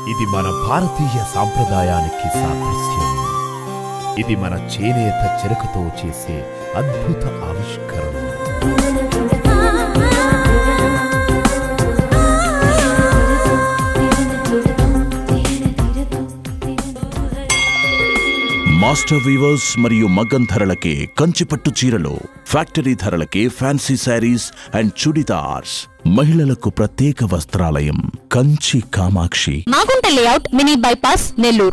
ఇది మన భారతీయ సాంప్రదాయానికి సాదృశ్యం ఇది మన చేనేత చెరకుతో చేసే అద్భుత ఆవిష్కరణ మాస్టర్ వీవర్స్ మరియు మగ్గం ధరలకే కంచిపట్టు చీరలు ఫ్యాక్టరీ ధరలకే ఫ్యాన్సీ శారీస్ అండ్ చుడిదార్స్ మహిళలకు ప్రత్యేక వస్త్రాలయం Kanchi Kamakshi Magunta layout mini bypass Nellore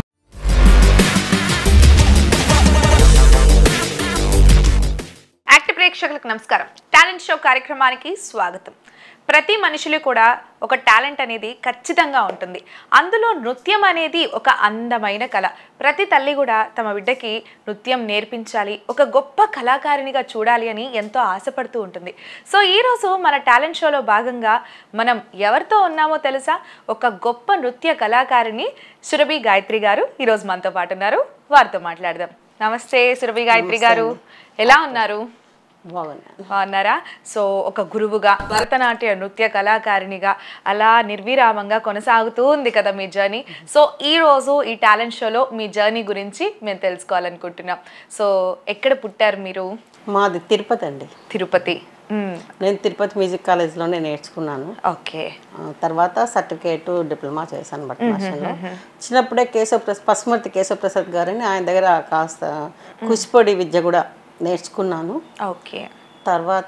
ACT ప్రేక్షకులకు నమస్కారం టాలెంట్ షో కార్యక్రమానికి స్వాగతం ప్రతి మనిషిలో కూడా ఒక టాలెంట్ అనేది ఖచ్చితంగా ఉంటుంది అందులో నృత్యం అనేది ఒక అందమైన కళ ప్రతి తల్లి కూడా తమ బిడ్డకి నృత్యం నేర్పించాలి ఒక గొప్ప కళాకారిణిగా చూడాలి అని ఎంతో ఆశపడుతూ ఉంటుంది సో ఈరోజు మన టాలెంట్ షోలో భాగంగా మనం ఎవరితో ఉన్నామో తెలుసా ఒక గొప్ప నృత్య కళాకారిణి సురభి గాయత్రి గారు ఈరోజు మనతో పాటు ఉన్నారు వారితో మాట్లాడదాం నమస్తే సురభి గాయత్రి గారు ఎలా ఉన్నారు బాగున్నాను బాగున్నారా సో ఒక గురువుగా భరతనాట్య నృత్య కళాకారిణిగా అలా నిర్విరామంగా కొనసాగుతూ ఉంది కదా మీ జర్నీ సో ఈ రోజు ఈ టాలెంట్ షోలో మీ జర్నీ గురించి మేము తెలుసుకోవాలనుకుంటున్నాం సో ఎక్కడ పుట్టారు మీరు మాది తిరుపతి అండి తిరుపతి మ్మ్. నేను తిరుపతి మ్యూజిక్ కాలేజ్లోనే నేర్చుకున్నాను ఓకే ఆ, తర్వాత సర్టిఫికేట్ డిప్లొమా చేశాను భట్నాశంలో చిన్నప్పుడే కేశవ ప్రసాద్ పసుమర్తి కేశవ ప్రసాద్ గారిని ఆయన దగ్గర కాస్త కూచిపూడి విద్య కూడా నేర్చుకున్నాను ఓకే తర్వాత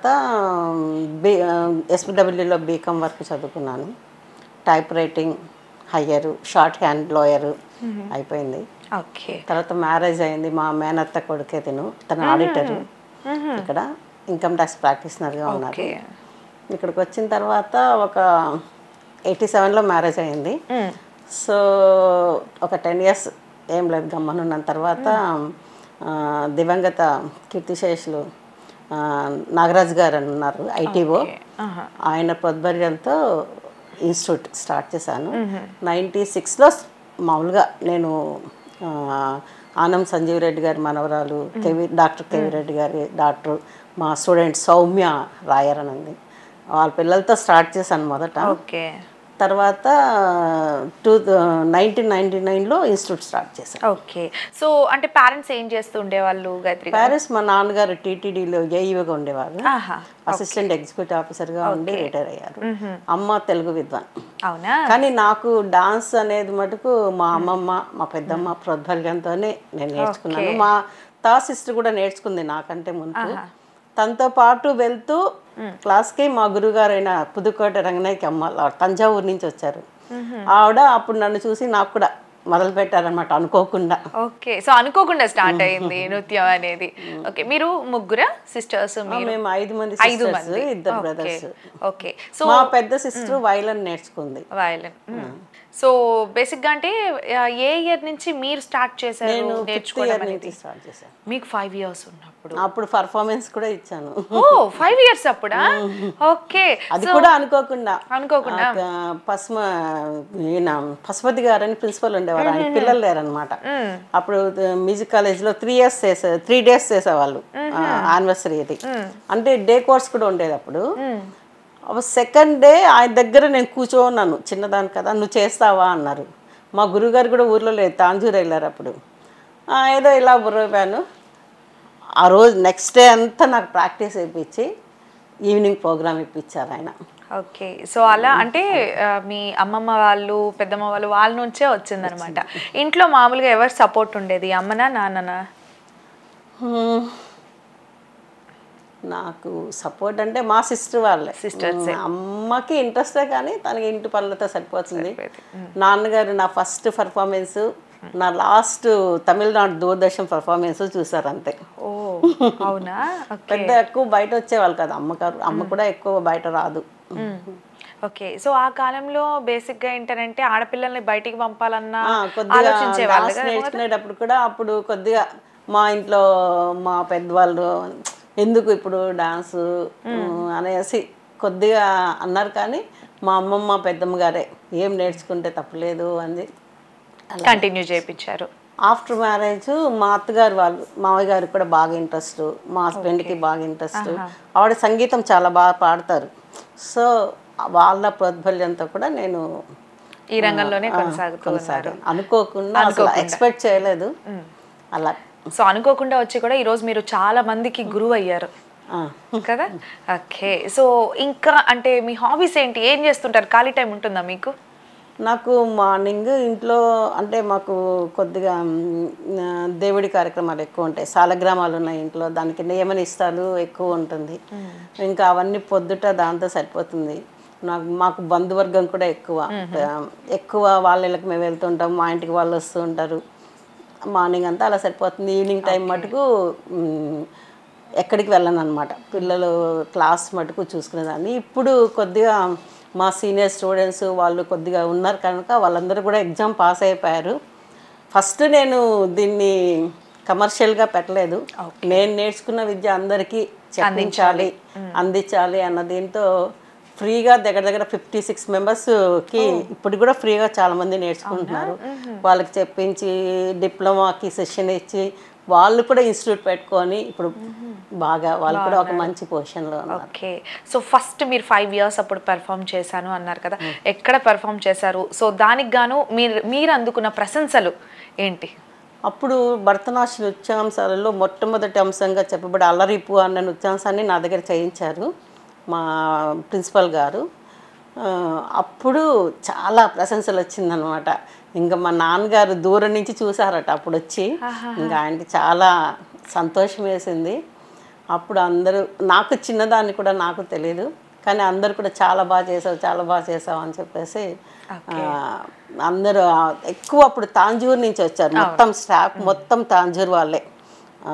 బి ఎస్పీడబ్ల్యూలో బీకామ్ వరకు చదువుకున్నాను type writing higher short hand lower అయిపోయింది ఓకే తర్వాత మ్యారేజ్ అయింది మా మేనత్త కొడుకే తిను తన ఆడిటరు ఇక్కడ ఇన్కమ్ ట్యాక్స్ ప్రాక్టీషనర్గా ఉన్నారు ఓకే ఇక్కడికి వచ్చిన తర్వాత ఒక ఎయిటీ సెవెన్లో మ్యారేజ్ అయింది సో ఒక టెన్ ఇయర్స్ ఏం లేదు గమ్మనున్న తర్వాత ఆ, దివంగత కీర్తిశేషులు ఆ, నాగరాజ్ గారు అని ఉన్నారు ఐటీఓ ఆయన ప్రోద్బర్యంతో ఇన్స్టిట్యూట్ స్టార్ట్ చేశాను నైంటీ సిక్స్లో మామూలుగా నేను ఆ, ఆనం సంజీవ్ రెడ్డి గారి మనవరాలు కేవి డాక్టర్ కేవి రెడ్డి గారి డాక్టర్ మా స్టూడెంట్ సౌమ్య రాయర్ అని ఉంది వాళ్ళ పిల్లలతో స్టార్ట్ చేశాను మొదట ఓకే తర్వాత టూ నైన్టీన్ నైన్టీ నైన్లో ఇన్స్టిట్యూట్ స్టార్ట్ చేశాను ఓకే సో అంటే పేరెంట్స్ ఏం చేస్తూ ఉండేవాళ్ళు గాయత్రి గారు ప్యారిస్ మా నాన్నగారు టీటీడీలో ఏఈఓగా ఉండేవారు ఆహా అసిస్టెంట్ ఎగ్జిక్యూటివ్ ఆఫీసర్గా ఉండి రిటైర్ అయ్యారు అమ్మ తెలుగు విద్వాన్ అవునా కానీ నాకు డాన్స్ అనేది మటుకు మా అమ్మమ్మ మా పెద్దమ్మ ప్రోద్బల్యంతోనే నేను నేర్చుకున్నాను మా తా సిస్టర్ కూడా నేర్చుకుంది నాకంటే ముందు తనతో పాటు వెళ్తూ క్లాస్కి మా గురుగారైన పుదుకోట రంగనాయకి అమ్మ లా- తంజావూరు నుంచి వచ్చారు ఆవిడ అప్పుడు నన్ను చూసి నాకు కూడా మొదలు పెట్టారనమాట అనుకోకుండా ఓకే సో అనుకోకుండా స్టార్ట్ అయింది నృత్యం అనేది ఓకే మీరు ముగ్గురా సిస్టర్స్ మీరు మేము ఐదు మంది ఐదు sisters, మంది ఇద్దరు ఓకే బ్రదర్స్ ఓకే సో మా పెద్ద సిస్టర్ వైలన్ నేర్చుకుంది వయలిన్ సో బేసిక్ గా అంటే ఆ, ఏ ఇయర్ నుంచి మీరు స్టార్ట్ చేశారు నేను ఫిఫ్త్ నేర్చుకోవడం ఇయర్ అనేది నుంచి స్టార్ట్ చేశాను మీకు ఫైవ్ ఇయర్స్ ఉన్నప్పుడు అప్పుడు పర్ఫార్మెన్స్ కూడా ఇచ్చాను ఓ ఫైవ్ ఇయర్స్ అప్పుడా ఓకే అది కూడా అనుకోకుండా అనుకోకుండా. ఆ, పసుమ ఈయన పశుపతి గారు అని ప్రిన్సిపల్ ఉండేవారు ఆయన పిల్లలు లేరనమాట అప్పుడు మ్యూజిక్ కాలేజ్ లో త్రీ ఇయర్స్ చేసే త్రీ డేస్ చేసేవాళ్ళు యానివర్సరీ ఇది అంటే డే కోర్స్ కూడా ఉండేది అప్పుడు సెకండ్ డే ఆయన దగ్గర నేను కూర్చోన్నాను చిన్నదాన్ని కదా నువ్వు చేస్తావా అన్నారు మా గురుగారు కూడా ఊర్లో లేదు తాంజూరు వెళ్ళారు అప్పుడు ఆ, ఏదో ఇలా బుర్రపాను ఆ రోజు నెక్స్ట్ డే అంతా నాకు ప్రాక్టీస్ ఇప్పించి ఈవినింగ్ ప్రోగ్రామ్ ఇప్పించారు ఆయన ఓకే సో అలా అంటే ఆ, మీ అమ్మమ్మ వాళ్ళు పెద్దమ్మ వాళ్ళు వాళ్ళ నుంచే వచ్చిందనమాట ఇంట్లో మామూలుగా ఎవరు సపోర్ట్ ఉండేది అమ్మనా నాన్ననా హ్మ్. నాకు సపోర్ట్ అంటే మా సిస్టర్ వాళ్ళే Sisters ఏ. హ్మ్, అమ్మకి ఇంట్రెస్టే కానీ తనకి ఇంటి పనులతో సరిపోతుంది నాన్నగారు నా ఫస్ట్ పర్ఫార్మెన్స్ నా లాస్ట్ తమిళనాడు దూరదర్శన్ పర్ఫార్మెన్స్ చూసారు అంతే ఓ అవునా ఓకే పెద్ద ఎక్కువ బయట వచ్చేవాళ్ళు కదా అమ్మగారు అమ్మ కూడా ఎక్కువ బయట రాదు ఓకే సో ఆ కాలంలో బేసిక్ గా ఏంటంటే ఆడపిల్లల్ని బయటికి పంపాలన్నా ఆ, కొద్దిగా ఆలోచించే వాళ్ళు డాన్స్ నేర్చుకునేటప్పుడు కూడా అప్పుడు కొద్దిగా మా ఇంట్లో మా పెద్దవాళ్ళు ఎందుకు ఇప్పుడు డాన్స్ అనేసి కొద్దిగా అన్నారు కానీ మా అమ్మమ్మ పెద్దమ్మ గారే ఏం నేర్చుకుంటే తప్పలేదు అని కంటిన్యూ చేయించారు ఆఫ్టర్ మ్యారేజ్ మా అత్తగారు వాళ్ళు మామయ్య గారికి కూడా బాగా ఇంట్రెస్ట్ మా హస్బెండ్కి బాగా ఇంట్రెస్ట్ ఆవిడ సంగీతం చాలా బాగా పాడతారు సో వాళ్ళ ప్రోద్బల్యంతో కూడా నేను ఈ రంగంలోనే ఆ, కొనసాగుతూ ఉన్నారు కొనసాగాను. అనుకోకుండా అసలు ఎక్స్పెక్ట్ చేయలేదు అలా సో అనుకోకుండా వచ్చి కూడా ఈరోజు మీరు చాలా మందికి గురువు అయ్యారు ఆ. కదా ఓకే సో ఇంకా అంటే మీ హాబీస్ ఏంటి ఏం చేస్తుంటారు ఖాళీ టైం ఉంటుందా మీకు నాకు మార్నింగ్ ఇంట్లో అంటే మాకు కొద్దిగా మ్, ఆ, దేవుడి కార్యక్రమాలు ఎక్కువ ఉంటాయి సాలగ్రామాలు ఉన్నాయి ఇంట్లో దానికి నియమనిస్తాలు ఎక్కువ ఉంటుంది ఇంకా అవన్నీ పొద్దుట దాంతో సరిపోతుంది నాకు మాకు బంధువర్గం కూడా ఎక్కువ ఆ, ఎక్కువ వాళ్ళ ఇళ్ళకి మేము వెళ్తుంటాం మా ఇంటికి వాళ్ళు వస్తూ ఉంటారు మార్నింగ్ అంతా అలా సరిపోతుంది ఈవినింగ్ టైం మటుకు మ్, ఎక్కడికి వెళ్ళను అనమాట పిల్లలు క్లాస్ మటుకు చూసుకునేదాన్ని ఇప్పుడు కొద్దిగా మా సీనియర్ స్టూడెంట్స్ వాళ్ళు కొద్దిగా ఉన్నారు కనుక వాళ్ళందరూ కూడా ఎగ్జామ్ పాస్ అయిపోయారు ఫస్ట్ నేను దీన్ని కమర్షియల్గా పెట్టలేదు నేను నేర్చుకున్న విద్య అందరికీ చెప్పించాలి అందించాలి అన్న దీంతో ఫ్రీగా దగ్గర దగ్గర ఫిఫ్టీ సిక్స్ మెంబర్స్కి ఇప్పుడు కూడా ఫ్రీగా చాలా మంది నేర్చుకుంటున్నారు వాళ్ళకి చెప్పించి డిప్లొమాకి సెషన్ ఇచ్చి వాళ్ళు కూడా ఇన్స్టిట్యూట్ పెట్టుకొని ఇప్పుడు బాగా వాళ్ళు కూడా ఒక మంచి పొజిషన్లో ఉన్నారు ఓకే సో ఫస్ట్ మీరు ఫైవ్ ఇయర్స్ అప్పుడు పెర్ఫామ్ చేశాను అన్నారు కదా ఎక్కడ పెర్ఫామ్ చేశారు సో దానికి గాను మీరు మీరు అందుకున్న ప్రశంసలు ఏంటి అప్పుడు భరతనాట్య నృత్యాంశాలలో మొట్టమొదటి అంశంగా చెప్పబడే అల్లరిపు అన్న నృత్యాంశాన్ని నా దగ్గర చేయించారు మా ప్రిన్సిపల్ గారు ఆ, అప్పుడు చాలా ప్రశంసలు వచ్చిందనమాట ఇంకా మా నాన్నగారు దూరం నుంచి చూసారట అప్పుడు వచ్చి ఇంకా ఆయనకి చాలా సంతోషం వేసింది అప్పుడు అందరూ నాకు చిన్నదాన్ని కూడా నాకు తెలియదు కానీ అందరూ కూడా చాలా బాగా చేసావు చాలా బాగా చేసావు అని చెప్పేసి ఆ, అందరూ ఆ, ఎక్కువ అప్పుడు తాంజూరు నుంచి వచ్చారు మొత్తం స్టాఫ్ మొత్తం తాంజూరు వాళ్ళే ఆ,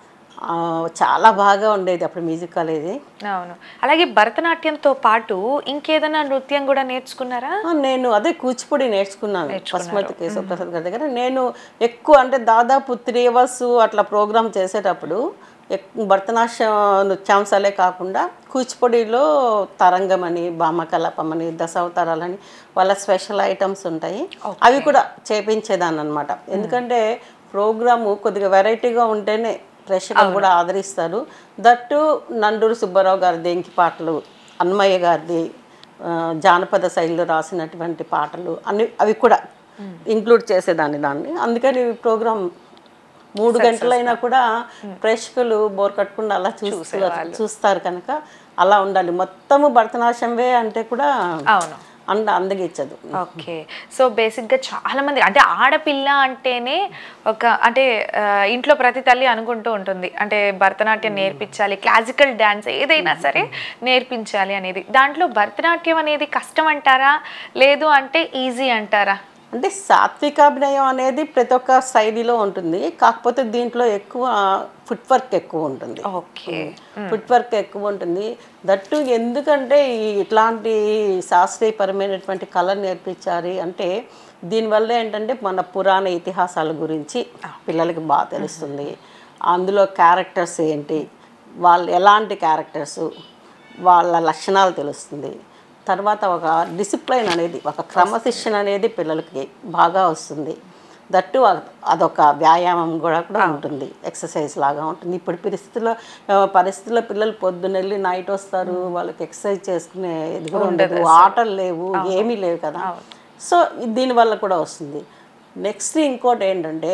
ఆ, చాలా బాగా ఉండేది అప్పుడు మ్యూజిక్ కాలేజీ అవును అలాగే భరతనాట్యంతో పాటు ఇంకేదైనా నృత్యం కూడా నేర్చుకున్నారా ఆ, నేను అదే కూచిపూడి నేర్చుకున్నాను పశుమతి కేశవ ప్రసాద్ గారి దగ్గర నేను ఎక్కువ అంటే దాదాపు త్రీ అవర్స్ అట్లా ప్రోగ్రామ్ చేసేటప్పుడు ఎక్- భరతనాట్య నృత్యాంశాలే కాకుండా కూచిపూడిలో తరంగం అని భామకలాపం అని దశావతారాలని వాళ్ళ స్పెషల్ ఐటమ్స్ ఉంటాయి అవి కూడా చేపించేదాన్ని అనమాట ఎందుకంటే ప్రోగ్రాము కొద్దిగా వెరైటీగా ఉంటేనే ప్రేక్షకులు కూడా ఆదరిస్తారు దట్టు నండూరు సుబ్బారావు గారి దేంకి పాటలు అన్మయ్య గారిది ఆ, జానపద శైలిలో రాసినటువంటి పాటలు అన్ని అవి కూడా ఇంక్లూడ్ చేసేదాన్ని దాన్ని అందుకని ఈ ప్రోగ్రామ్ మూడు గంటలైనా కూడా ప్రేక్షకులు బోర్ కట్టకుండా అలా చూస్తూ చూస్తారు కనుక అలా ఉండాలి మొత్తము భరతనాట్యంవే అంటే కూడా అవును అంద అందగిచ్చదు ఓకే సో బేసిక్గా చాలా మంది అంటే ఆడపిల్ల అంటేనే ఒక అంటే ఆ, ఇంట్లో ప్రతి తల్లి అనుకుంటూ ఉంటుంది అంటే భరతనాట్యం నేర్పించాలి క్లాసికల్ డ్యాన్స్ ఏదైనా సరే నేర్పించాలి అనేది దాంట్లో భరతనాట్యం అనేది కష్టం అంటారా లేదు అంటే ఈజీ అంటారా అంటే సాత్వికాభినయం అనేది ప్రతి ఒక్క శైలిలో ఉంటుంది కాకపోతే దీంట్లో ఎక్కువ ఫుట్ వర్క్ ఎక్కువ ఉంటుంది ఓకే ఫుట్ వర్క్ ఎక్కువ ఉంటుంది దట్టు ఎందుకంటే ఈ ఇట్లాంటి శాస్త్రీయపరమైనటువంటి కళ నేర్పించాలి అంటే దీనివల్ల ఏంటంటే మన పురాణ ఇతిహాసాల గురించి పిల్లలకి బాగా తెలుస్తుంది అందులో క్యారెక్టర్స్ ఏంటి వాళ్ళు ఎలాంటి క్యారెక్టర్స్ వాళ్ళ లక్షణాలు తెలుస్తుంది తర్వాత ఒక డిసిప్లైన్ అనేది ఒక క్రమశిక్షణ అనేది పిల్లలకి బాగా వస్తుంది దట్టు అ- అదొక వ్యాయామం కూడా కూడా ఉంటుంది ఎక్సర్సైజ్ లాగా ఉంటుంది ఇప్పుడు పరిస్థితుల్లో ఆ, పరిస్థితుల్లో పిల్లలు పొద్దున్నెళ్ళి నైట్ వస్తారు వాళ్ళకి ఎక్సర్సైజ్ చేసుకునే ఇది కూడా ఉండదు ఆటలు లేవు ఏమీ లేవు కదా సో దీనివల్ల కూడా వస్తుంది నెక్స్ట్ ఇంకోటి ఏంటంటే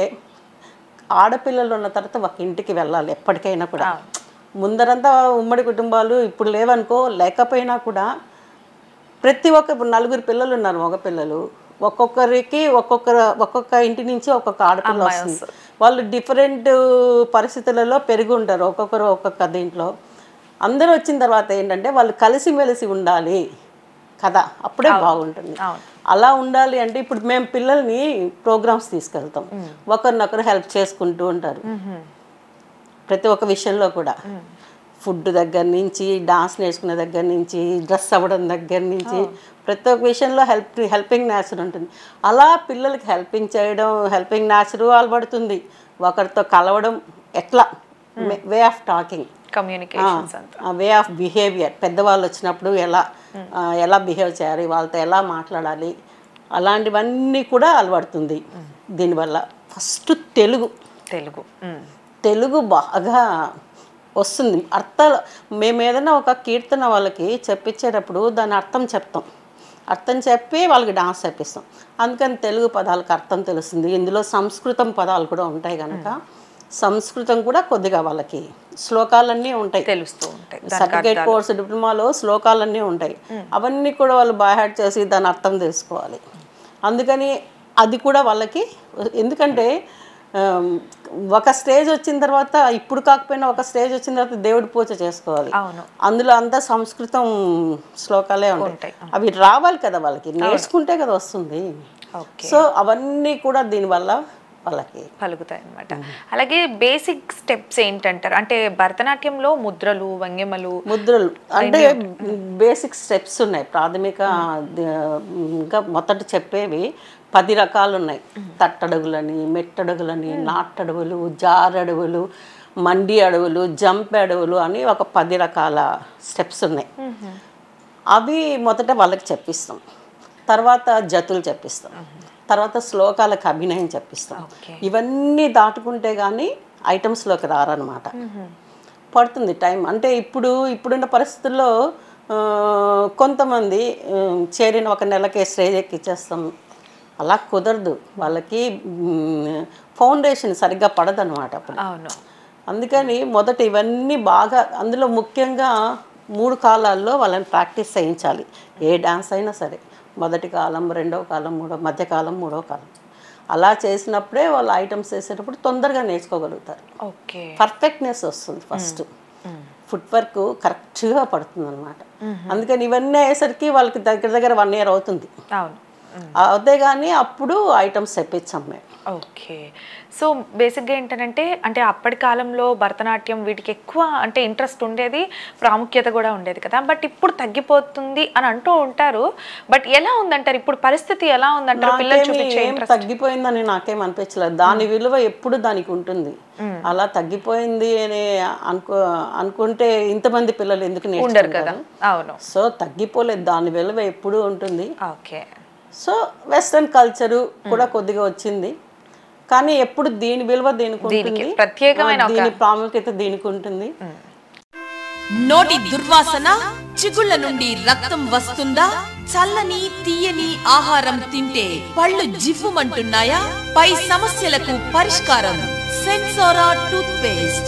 ఆడపిల్లలు ఉన్న తర్వాత ఒక ఇంటికి వెళ్ళాలి ఎప్పటికైనా కూడా ముందరంతా ఉమ్మడి కుటుంబాలు ఇప్పుడు లేవనుకో లేకపోయినా కూడా ప్రతి ఒక్క ఇప్పుడు నలుగురు పిల్లలు ఉన్నారు మగ పిల్లలు ఒక్కొక్కరికి ఒక్కొక్క ఒక్కొక్క ఇంటి నుంచి ఒక్కొక్క ఆడపిల్ల వస్తుంది వాళ్ళు డిఫరెంట్ పరిస్థితులలో పెరిగి ఉంటారు ఒక్కొక్కరు ఒక్కొక్క దీంట్లో అందరూ వచ్చిన తర్వాత ఏంటంటే వాళ్ళు కలిసిమెలిసి ఉండాలి కదా అప్పుడే బాగుంటుంది అలా ఉండాలి అంటే ఇప్పుడు మేము పిల్లల్ని ప్రోగ్రామ్స్ తీసుకెళ్తాం ఒకరినొకరు హెల్ప్ చేసుకుంటూ ఉంటారు ప్రతి ఒక్క విషయంలో కూడా ఫుడ్ దగ్గర నుంచి డాన్స్ నేర్చుకునే దగ్గర నుంచి డ్రెస్ అవ్వడం దగ్గర నుంచి ప్రతి ఒక్క విషయంలో హెల్ప్ హెల్పింగ్ నేచర్ ఉంటుంది అలా పిల్లలకి హెల్పింగ్ చేయడం హెల్పింగ్ నేచర్ అలవడుతుంది ఒకరితో కలవడం ఎట్లా వే ఆఫ్ టాకింగ్ కమ్యూనికేషన్స్ అంతా వే ఆఫ్ బిహేవియర్ పెద్దవాళ్ళు వచ్చినప్పుడు ఎలా ఆ, ఎలా బిహేవ్ చేయాలి వాళ్ళతో ఎలా మాట్లాడాలి అలాంటివన్నీ కూడా అలవడుతుంది దీనివల్ల ఫస్ట్ తెలుగు తెలుగు మ్మ్. తెలుగు బాగా వస్తుంది అర్థాలు మేము ఏదైనా ఒక కీర్తన వాళ్ళకి చెప్పించేటప్పుడు దాని అర్థం చెప్తాం అర్థం చెప్పి వాళ్ళకి డాన్స్ చెప్పిస్తాం అందుకని తెలుగు పదాలకు అర్థం తెలుస్తుంది ఇందులో సంస్కృతం పదాలు కూడా ఉంటాయి కనుక సంస్కృతం కూడా కొద్దిగా వాళ్ళకి శ్లోకాలన్నీ ఉంటాయి తెలుస్తూ ఉంటాయి దానికి సర్టిఫికేట్ అర్థాలు. కోర్స్ డిప్లొమాలో శ్లోకాలన్నీ ఉంటాయి అవన్నీ కూడా వాళ్ళు బైహార్ట్ చేసి దాని అర్థం తెలుసుకోవాలి అందుకని అది కూడా వాళ్ళకి ఎందుకంటే ఆమ్, ఒక స్టేజ్ వచ్చిన తర్వాత ఇప్పుడు కాకపోయినా ఒక స్టేజ్ వచ్చిన తర్వాత దేవుడి పూజ చేసుకోవాలి అవును అందులో అంతా సంస్కృతం శ్లోకాలే ఉంటాయి ఉంటాయి. అవి రావాలి కదా వాళ్ళకి నేర్చుకుంటే కదా వస్తుంది ఓకే సో అవన్నీ కూడా దీనివల్ల వాళ్ళకి పలుకుతాయి అనమాట అలాగే బేసిక్ స్టెప్స్ ఏంటంటారు అంటే భరతనాట్యంలో ముద్రలు వంగెమలు ముద్రలు అంటే బేసిక్ స్టెప్స్ ఉన్నాయి ప్రాథమిక ద- ఇంకా మొదట చెప్పేవి పది రకాలు ఉన్నాయి తట్టడుగులని మెట్టడుగులని నాట్టడుగులు జారడుగులు మండి అడవులు జంప్ అడవులు అని ఒక పది రకాల స్టెప్స్ ఉన్నాయి అవి మొదట వాళ్ళకి చెప్పిస్తాం తర్వాత జతులు చెప్పిస్తాం తర్వాత శ్లోకాలకు అభినయం చెప్పిస్తాం ఓకే. ఇవన్నీ దాటుకుంటే కానీ ఐటమ్స్లోకి రారనమాట పడుతుంది టైం అంటే ఇప్పుడు ఇప్పుడున్న పరిస్థితుల్లో ఆ, కొంతమంది ఆ, చేరిన ఒక నెలకే స్టేజ్ ఎక్కిచ్చేస్తాం అలా కుదరదు వాళ్ళకి ఫౌండేషన్ సరిగ్గా పడదనమాట అప్పుడు అవును అందుకని మొదట ఇవన్నీ బాగా అందులో ముఖ్యంగా మూడు కాలాల్లో వాళ్ళని ప్రాక్టీస్ చేయించాలి ఏ డ్యాన్స్ అయినా సరే మొదటి కాలం రెండవ కాలం మూడో మధ్యకాలం మూడో కాలం అలా చేసినప్పుడే వాళ్ళు ఐటమ్స్ వేసేటప్పుడు తొందరగా నేర్చుకోగలుగుతారు ఓకే పర్ఫెక్ట్నెస్ వస్తుంది ఫస్ట్ ఫుట్ వర్క్ కరెక్ట్గా పడుతుంది అనమాట అందుకని ఇవన్నీ అయ్యేసరికి వాళ్ళకి దగ్గర దగ్గర వన్ ఇయర్ అవుతుంది అవును అదే కానీ అప్పుడు ఐటమ్స్ తెప్పించాం మేము ఓకే సో బేసిక్గా ఏంటంటే అంటే అప్పటి కాలంలో భరతనాట్యం వీటికి ఎక్కువ అంటే ఇంట్రెస్ట్ ఉండేది ప్రాముఖ్యత కూడా ఉండేది కదా బట్ ఇప్పుడు తగ్గిపోతుంది అని అంటూ ఉంటారు బట్ ఎలా ఉందంటారు ఇప్పుడు పరిస్థితి ఎలా ఉందంటారు పిల్లలు నాకేమీ చూపించే ఏం ఇంట్రెస్ట్ తగ్గిపోయిందని నాకేం అనిపించలేదు దాని విలువ ఎప్పుడు దానికి ఉంటుంది అలా తగ్గిపోయింది అని అనుకో అనుకుంటే ఇంతమంది పిల్లలు ఎందుకు ఉండరు కదా నేర్చుకుంటారు అవును సో తగ్గిపోలేదు దాని విలువ ఎప్పుడు ఉంటుంది ఓకే సో వెస్ట్రన్ కల్చరు కూడా కొద్దిగా వచ్చింది కానీ ఎప్పుడు దీని విలువ దీనికి ఉంటుంది ప్రత్యేకమైన ఆ, దీని ప్రాముఖ్యత దీనికి ఉంటుంది నోటి దుర్వాసన చిగుళ్ళ నుండి రక్తం వస్తుందా చల్లని తీయని ఆహారం తింటే పళ్ళు జివ్వుమంటున్నాయా పై సమస్యలకు పరిష్కారం సెన్సోరా టూత్ పేస్ట్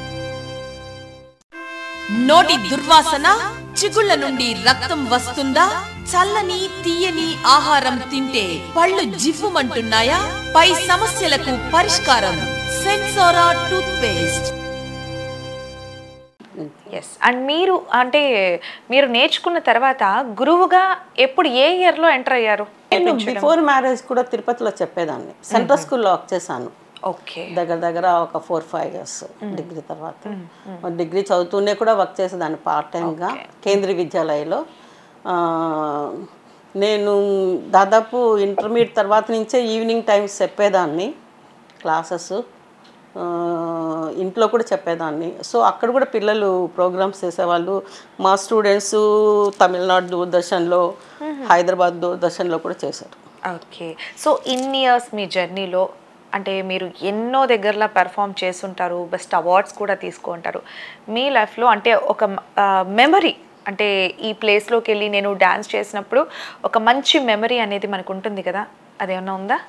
నోటి దుర్వాసన చిగుళ్ళ నుండి రక్తం వస్తుందా చల్లని తీయని ఆహారం తింటే పళ్ళు జివ్వుమంటున్నాయా పై సమస్యలకు పరిష్కారం సెన్సోరా టూత్ పేస్ట్ ఎస్ అండ్ మీరు అంటే మీరు నేర్చుకున్న తర్వాత గురువుగా ఎప్పుడు ఏ ఇయర్లో ఎంటర్ అయ్యారు నేను బిఫోర్ మ్యారేజ్ కూడా తిరుపతిలో చెప్పేదాన్ని సెంట్రల్ స్కూల్లో వర్క్ చేశాను ఓకే దగ్గర దగ్గర ఒక ఫోర్ ఫైవ్ ఇయర్స్ డిగ్రీ తర్వాత డిగ్రీ చదువుతూనే కూడా వర్క్ చేసేదాన్ని పార్ట్ టైంగా కేంద్రీయ విద్యాలయలో ఆ, నేను దాదాపు ఇంటర్మీడియట్ తర్వాత నుంచే ఈవినింగ్ టైమ్స్ చెప్పేదాన్ని క్లాసెస్ ఇంట్లో కూడా చెప్పేదాన్ని సో అక్కడ కూడా పిల్లలు ప్రోగ్రామ్స్ చేసేవాళ్ళు మా స్టూడెంట్స్ తమిళనాడు దూరదర్శన్లో హైదరాబాద్ దూరదర్శన్లో కూడా చేశారు ఓకే సో ఇన్ని ఇయర్స్ మీ జర్నీలో అంటే మీరు ఎన్నో దగ్గరలో పెర్ఫామ్ చేస్తుంటారు బెస్ట్ అవార్డ్స్ కూడా తీసుకుంటారు మీ లైఫ్లో అంటే ఒక మెమరీ అంటే ఈ ప్లేస్లోకి వెళ్ళి నేను డ్యాన్స్ చేసినప్పుడు ఒక మంచి మెమరీ అనేది మనకు ఉంటుంది కదా అదేమన్నా ఉందా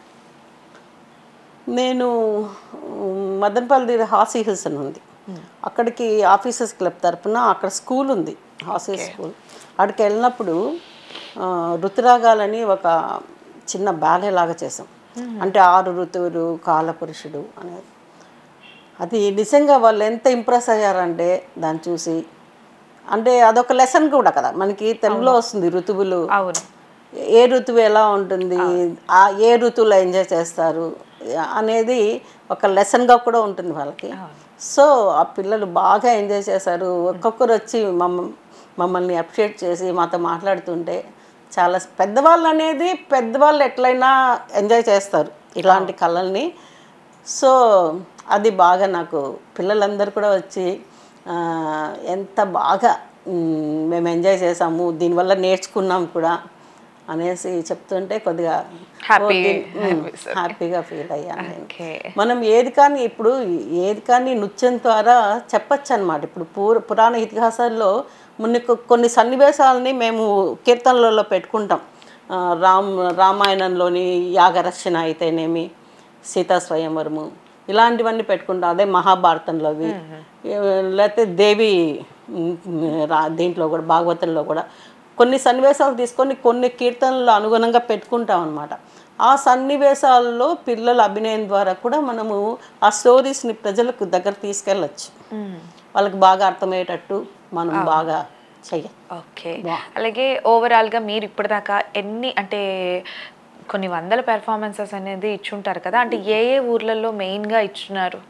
నేను ఉమ్, మదనపల్లి దగ్గర హాసీ హిల్స్ అని ఉంది అక్కడికి ఆఫీసర్స్ క్లబ్ తరపున అక్కడ స్కూల్ ఉంది హాసీ స్కూల్ అక్కడికి వెళ్ళినప్పుడు ఆ, ఋతురాగాలని ఒక చిన్న బ్యాలే లాగా చేసాం అంటే ఆరు ఋతువులు కాలపురుషుడు అనేది అది నిజంగా వాళ్ళు ఎంత ఇంప్రెస్ అయ్యారంటే దాన్ని చూసి అంటే అదొక లెసన్ కూడా కదా మనకి తెలుగులో వస్తుంది ఋతువులు అవును ఏ ఋతువు ఎలా ఉంటుంది ఆ ఏ ఋతువులో ఎంజాయ్ చేస్తారు అనేది ఒక లెసన్గా కూడా ఉంటుంది వాళ్ళకి సో ఆ పిల్లలు బాగా ఎంజాయ్ చేశారు ఒక్కొక్కరు వచ్చి మమ్మ మమ్మల్ని అప్రిషియేట్ చేసి మాతో మాట్లాడుతుంటే చాలా పెద్దవాళ్ళు అనేది పెద్దవాళ్ళు ఎట్లయినా ఎంజాయ్ చేస్తారు ఇలాంటి కళల్ని సో అది బాగా నాకు పిల్లలందరూ కూడా వచ్చి ఆ, ఎంత బాగా మ్, మేము ఎంజాయ్ చేసాము దీనివల్ల నేర్చుకున్నాం కూడా అనేసి చెప్తుంటే కొద్దిగా Happy ఓ, దీన్- ఉమ్, అనిపిస్తుంది. హ్యాపీగా ఫీల్ అయ్యాను నేను Okay. మనం ఏది కానీ ఇప్పుడు ఏది కానీ నృత్యం ద్వారా చెప్పచ్చు అనమాట ఇప్పుడు పూర్ పురాణ ఇతిహాసాల్లో కొన్ని కొన్ని సన్నివేశాలని మేము కీర్తనలలో పెట్టుకుంటాం ఆ, రామ్ రామాయణంలోని యాగరక్షణ అయితేనేమి సీతా స్వయంవరము ఇలాంటివన్నీ పెట్టుకుంటాం అదే మహాభారతంలోవి లేకపోతే దేవి ఉమ్, రా దీంట్లో కూడా భాగవతంలో కూడా కొన్ని సన్నివేశాలు తీసుకొని కొన్ని కీర్తనలు అనుగుణంగా పెట్టుకుంటాం అనమాట ఆ సన్నివేశాల్లో పిల్లల అభినయం ద్వారా కూడా మనము ఆ స్టోరీస్ని ప్రజలకు దగ్గర తీసుకెళ్ళచ్చు వాళ్ళకి బాగా అర్థమయ్యేటట్టు మనం బాగా చెయ్యాలి ఓకే అలాగే ఓవరాల్గా మీరు ఇప్పటిదాకా ఎన్ని అంటే కొన్ని వందల పెర్ఫార్మెన్సెస్ అనేది ఇచ్చుంటారు కదా అంటే ఏ ఏ ఊర్లలో మెయిన్గా ఇచ్చున్నారు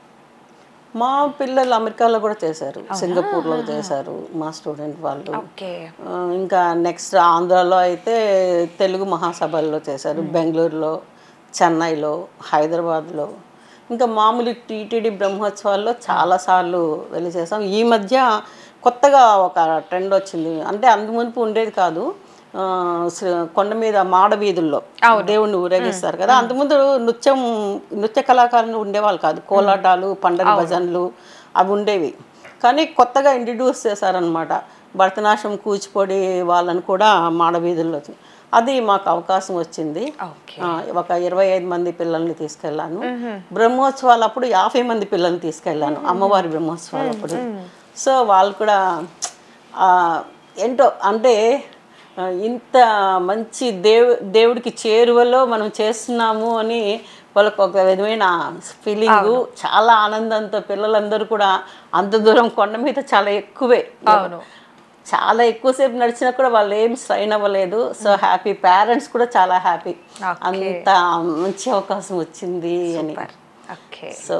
మా పిల్లలు అమెరికాలో కూడా చేశారు సింగపూర్లో చేశారు మా స్టూడెంట్ వాళ్ళు ఓకే ఆ, ఇంకా నెక్స్ట్ ఆంధ్రాలో అయితే తెలుగు మహాసభల్లో చేశారు బెంగళూరులో చెన్నైలో హైదరాబాద్లో ఇంకా మామూలు టీటీడీ బ్రహ్మోత్సవాల్లో చాలాసార్లు వెళ్ళి చేసాం ఈ మధ్య కొత్తగా ఒక ట్రెండ్ వచ్చింది అంటే అందు మునుపు ఉండేది కాదు ఆ, శ్రీ- కొండ మీద మాడ వీధుల్లో దేవుణ్ణి ఊరేగిస్తారు కదా అంతకుముందు నృత్యం నృత్య కళాకారులు ఉండేవాళ్ళు కాదు కోలాటాలు పండగ భజనలు అవి ఉండేవి కానీ కొత్తగా ఇంట్రడ్యూస్ చేశారనమాట భరతనాట్యం కూచిపొడి వాళ్ళని కూడా మాడ వీధుల్లో చే- అది మాకు అవకాశం వచ్చింది ఓకే ఆ, ఒక ఇరవై ఐదు మంది పిల్లల్ని తీసుకెళ్ళాను బ్రహ్మోత్సవాలు అప్పుడు యాభై మంది పిల్లల్ని తీసుకెళ్ళాను అమ్మవారి బ్రహ్మోత్సవాలు అప్పుడు సో వాళ్ళు కూడా ఆ, ఏంటో అంటే ఆ, ఇంత మంచి దేవు దేవుడికి చేరువలో మనం చేస్తున్నాము అని వాళ్ళకు ఒక విధమైన ఫీలింగ్ చాలా ఆనందంతో పిల్లలందరూ కూడా అంత దూరం కొండ మీద చాలా ఎక్కువే అవును. చాలా ఎక్కువసేపు నడిచినా కూడా వాళ్ళు ఏం స్ట్రైన్ అవ్వలేదు సో హ్యాపీ పేరెంట్స్ కూడా చాలా హ్యాపీ Okay. అంత మంచి అవకాశం వచ్చింది అని ఓకే సో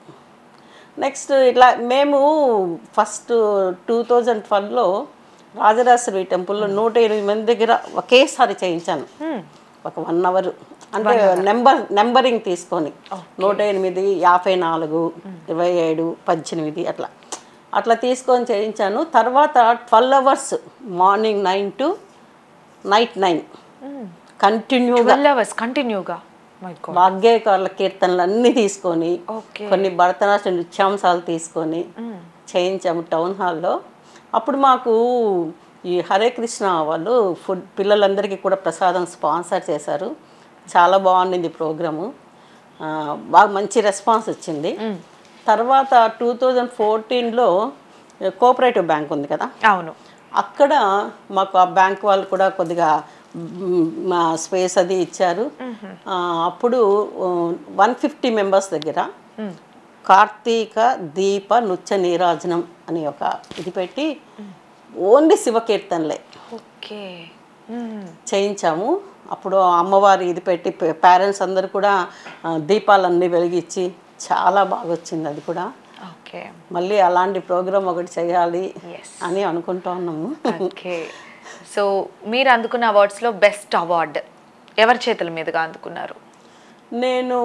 నెక్స్ట్ ఇట్లా మేము ఫస్ట్ టూ థౌజండ్ ట్వెల్వ్లో రాజరాజేశ్వరి టెంపుల్లో నూట ఎనిమిది మంది దగ్గర ఒకేసారి చేయించాను ఒక వన్ అవర్ అంటే నెంబర్ నెంబరింగ్ తీసుకొని నూట ఎనిమిది యాభై నాలుగు ఇరవై ఏడు పద్దెనిమిది అట్లా అట్లా తీసుకొని చేయించాను తర్వాత twelve hours morning nine to night nine కంటిన్యూగా ట్వెల్వ్ అవర్స్ కంటిన్యూగా మై గాడ్ వాగ్గేయకారుల కీర్తనలు అన్నీ తీసుకొని ఓకే కొన్ని భరతనాట్య నృత్యాంశాలు తీసుకొని చేయించాము టౌన్ హాల్లో అప్పుడు మాకు ఈ హరే కృష్ణ వాళ్ళు ఫుడ్ పిల్లలందరికీ కూడా ప్రసాదం స్పాన్సర్ చేశారు చాలా బాగుండింది ప్రోగ్రాము ఆ, బాగా మంచి రెస్పాన్స్ వచ్చింది తర్వాత టూ థౌజండ్ ఫోర్టీన్లో కోఆపరేటివ్ బ్యాంక్ ఉంది కదా అవును అక్కడ మాకు ఆ బ్యాంక్ వాళ్ళు కూడా కొద్దిగా మ్, మా స్పేస్ అది ఇచ్చారు ఆ, అప్పుడు వన్ ఫిఫ్టీ మెంబర్స్ దగ్గర కార్తీక దీప నృత్య నీరాజనం అని ఒక ఇది పెట్టి ఓన్లీ శివకీర్తనలే ఓకే చేయించాము అప్పుడు అమ్మవారి ఇది పెట్టి పేరెంట్స్ అందరు కూడా ఆ, దీపాలన్నీ వెలిగించి చాలా బాగా వచ్చింది అది కూడా ఓకే మళ్ళీ అలాంటి ప్రోగ్రామ్ ఒకటి చేయాలి Yes. అని అనుకుంటా ఉన్నాము ఓకే సో మీరు అందుకున్న అవార్డ్స్లో బెస్ట్ అవార్డ్ ఎవరి చేతుల మీదుగా అందుకున్నారు నేను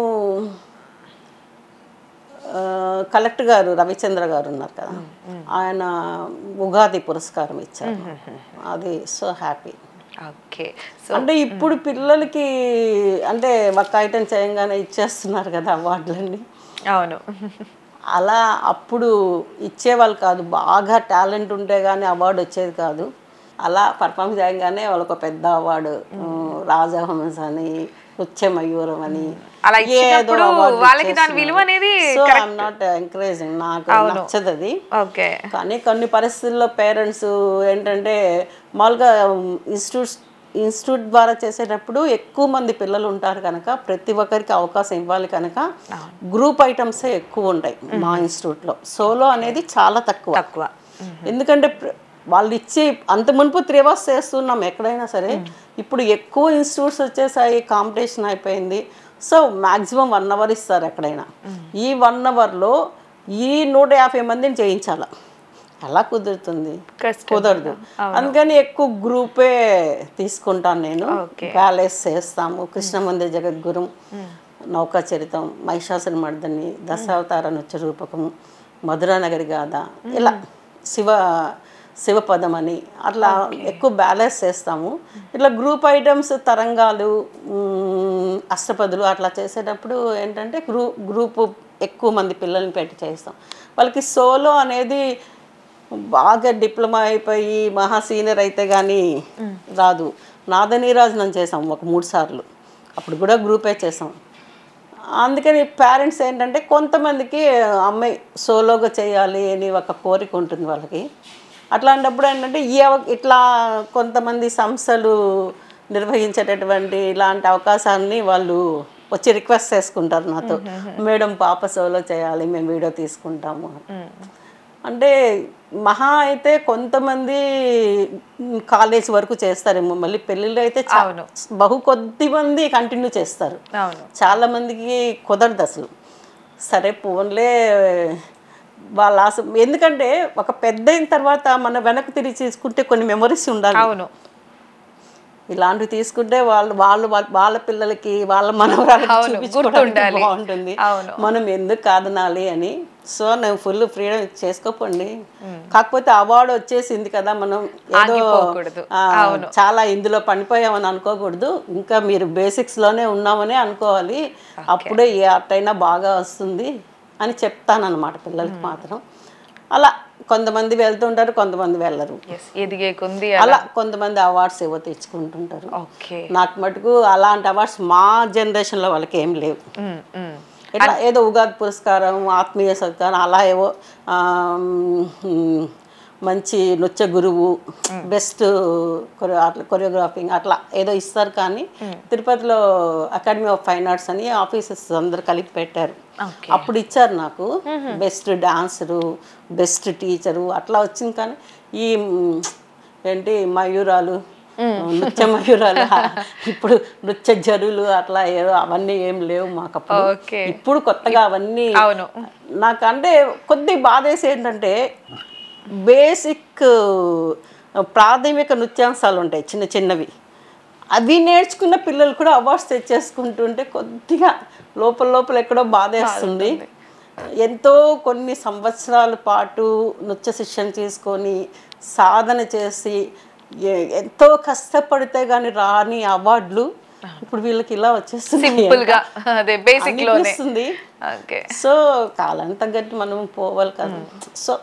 ఆ, కలెక్టర్ గారు రవిచంద్ర గారు ఉన్నారు కదా ఆయన ఉగాది పురస్కారం ఇచ్చారు అది సో హ్యాపీ ఓకే సో అంటే ఇప్పుడు పిల్లలకి అంటే ఒక ఐటెం చేయంగానే ఇచ్చేస్తున్నారు కదా అవార్డులన్నీ అవును అలా అప్పుడు ఇచ్చేవాళ్ళు కాదు బాగా టాలెంట్ ఉంటే కానీ అవార్డు వచ్చేది కాదు అలా పర్ఫామ్ చేయగానే వాళ్ళకు పెద్ద అవార్డు రాజహంస అని నృత్య మయూరం అని అలా ఏదో ఇచ్చినప్పుడు award వాళ్ళకి దాని ఇచ్చేస్తున్నారు. విలువ అనేది so correct. I'm not encouraging నాకు అవును. నచ్చదు అది ఓకే కానీ కొన్ని పరిస్థితుల్లో పేరెంట్స్ ఏంటంటే మామూలుగా ఇన్స్టిట్యూట్స్ ఇన్స్టిట్యూట్ ద్వారా చేసేటప్పుడు ఎక్కువ మంది పిల్లలు ఉంటారు కనుక ప్రతి ఒక్కరికి అవకాశం ఇవ్వాలి కనుక గ్రూప్ ఐటమ్సే ఎక్కువ ఉంటాయి మా ఇన్స్టిట్యూట్లో సోలో అనేది చాలా తక్కువ తక్కువ ఎందుకంటే ప్ర- వాళ్ళు ఇచ్చి అంత మునుపు త్రీ అవర్స్ చేస్తున్నాం ఎక్కడైనా సరే ఇప్పుడు ఎక్కువ ఇన్స్టిట్యూట్స్ వచ్చేసాయి కాంపిటీషన్ అయిపోయింది సో మ్యాక్సిమం వన్ అవర్ ఇస్తారు ఎక్కడైనా ఈ వన్ అవర్లో ఈ నూట యాభై మందిని చేయించాల ఎలా కుదురుతుంది కష్టం కుదరదు అందుకని ఎక్కువ గ్రూపే తీసుకుంటాను నేను Okay. ప్యాలెస్ చేస్తాము కృష్ణ మందిర జగద్గురు నౌకా చరితం మహిషాసుర మర్దని దశావతార నృత్య రూపకం మధురా నగరి గాథ ఇలా శివ శివపదం అని అట్లా ఎక్కువ బ్యాలెన్స్ చేస్తాము ఇట్లా గ్రూప్ ఐటమ్స్ తరంగాలు మ్, అష్టపదులు అట్లా చేసేటప్పుడు ఏంటంటే గ్రూ గ్రూపు ఎక్కువ మంది పిల్లల్ని పెట్టి చేస్తాం వాళ్ళకి సోలో అనేది బాగా డిప్లొమా అయిపోయి మహా సీనియర్ అయితే కానీ రాదు నాదనీరాజనం చేసాం ఒక మూడు సార్లు అప్పుడు కూడా గ్రూపే చేసాం అందుకని పేరెంట్స్ ఏంటంటే కొంతమందికి అమ్మాయి సోలోగా చేయాలి అని ఒక కోరిక ఉంటుంది వాళ్ళకి అట్లాంటప్పుడు ఏంటంటే ఈ అవ- ఇట్లా కొంతమంది సంస్థలు నిర్వహించేటటువంటి ఇలాంటి అవకాశాన్ని వాళ్ళు వచ్చి రిక్వెస్ట్ చేసుకుంటారు నాతో మేడం పాప సోలో చేయాలి మేము వీడియో తీసుకుంటాము అంటే మహా అయితే కొంతమంది కాలేజ్ వరకు చేస్తారేమో మళ్ళీ పెళ్ళిళ్ళు అయితే చా- అవును. బహు కొద్ది మంది కంటిన్యూ చేస్తారు అవును చాలా మందికి కుదరదు అసలు సరే ఫోన్లే వాళ్ళ ఆశ ఎందుకంటే ఒక పెద్ద అయిన తర్వాత మన వెనక్కి తిరిగి తీసుకుంటే కొన్ని మెమరీస్ ఉండాలి అవును ఇలాంటివి తీసుకుంటే వాళ్ళు వాళ్ళు వాళ్ళ- వాళ్ళ పిల్లలకి వాళ్ళ మనవరాలకి అవును, చూపించుకోవడానికి గుర్తుండాలి. బాగుంటుంది అవును. మనం ఎందుకు కాదనాలి అని సో నేను ఫుల్ ఫ్రీడమ్ చేసుకోకండి కాకపోతే అవార్డు వచ్చేసింది కదా మనం ఏదో ఆగిపోకూడదు. ఆ, అవును. చాలా ఇందులో పనిపోయామని అనుకోకూడదు ఇంకా మీరు బేసిక్స్ లోనే ఉన్నామని అనుకోవాలి అప్పుడే ఏ ఆర్ట్ అయినా బాగా వస్తుంది అని చెప్తానన్నమాట పిల్లలకి మాత్రం అలా కొంతమంది వెళ్తుంటారు కొంతమంది వెళ్ళరు ఎస్ ఎదిగే కొంది అలా కొంతమంది అవార్డ్స్ ఏవో తెచ్చుకుంటుంటారు ఓకే నాకు మటుకు అలాంటి అవార్డ్స్ మా జనరేషన్లో వాళ్ళకి ఏం లేవు ఇట్లా ఏదో ఉగాది పురస్కారం ఆత్మీయ సత్కారం అలా ఏవో ఆ, మ్, మంచి నృత్య గురువు బెస్ట్ కొరియో అట్లా కొరియోగ్రాఫింగ్ అట్లా ఏదో ఇస్తారు కానీ తిరుపతిలో అకాడమీ ఆఫ్ ఫైన్ ఆర్ట్స్ అని ఆఫీసెస్ అందరు కలిపి పెట్టారు ఓకే అప్పుడు ఇచ్చారు నాకు బెస్ట్ డాన్సరు బెస్ట్ టీచరు అట్లా వచ్చింది కానీ ఈ మ్, ఏంటి మయూరాలు నృత్య మయూరాలు ఇప్పుడు నృత్య జరులు అట్లా ఏదో అవన్నీ ఏం లేవు మాకు అప్పుడు ఓకే. ఇప్పుడు కొత్తగా అవన్నీ అవును. నాకంటే కొద్ది బాధేసి ఏంటంటే బేసిక్ ప్రాథమిక నృత్యాంశాలు ఉంటాయి చిన్న చిన్నవి అవి నేర్చుకున్న పిల్లలు కూడా అవార్డ్స్ తెచ్చేసుకుంటుంటే కొద్దిగా లోపల లోపల ఎక్కడో బాధేస్తుంది ఎంతో కొన్ని సంవత్సరాల పాటు నృత్య శిక్షణ తీసుకొని సాధన చేసి ఎ- ఎంతో కష్టపడితే కానీ రాని అవార్డులు ఇప్పుడు వీళ్ళకి ఇలా వచ్చేస్తుంది సింపుల్ గా అదే బేసిక్ లోనే అనిపిస్తుంది ఓకే సో కాలానికి తగ్గట్టు మనం పోవాలి కదా సో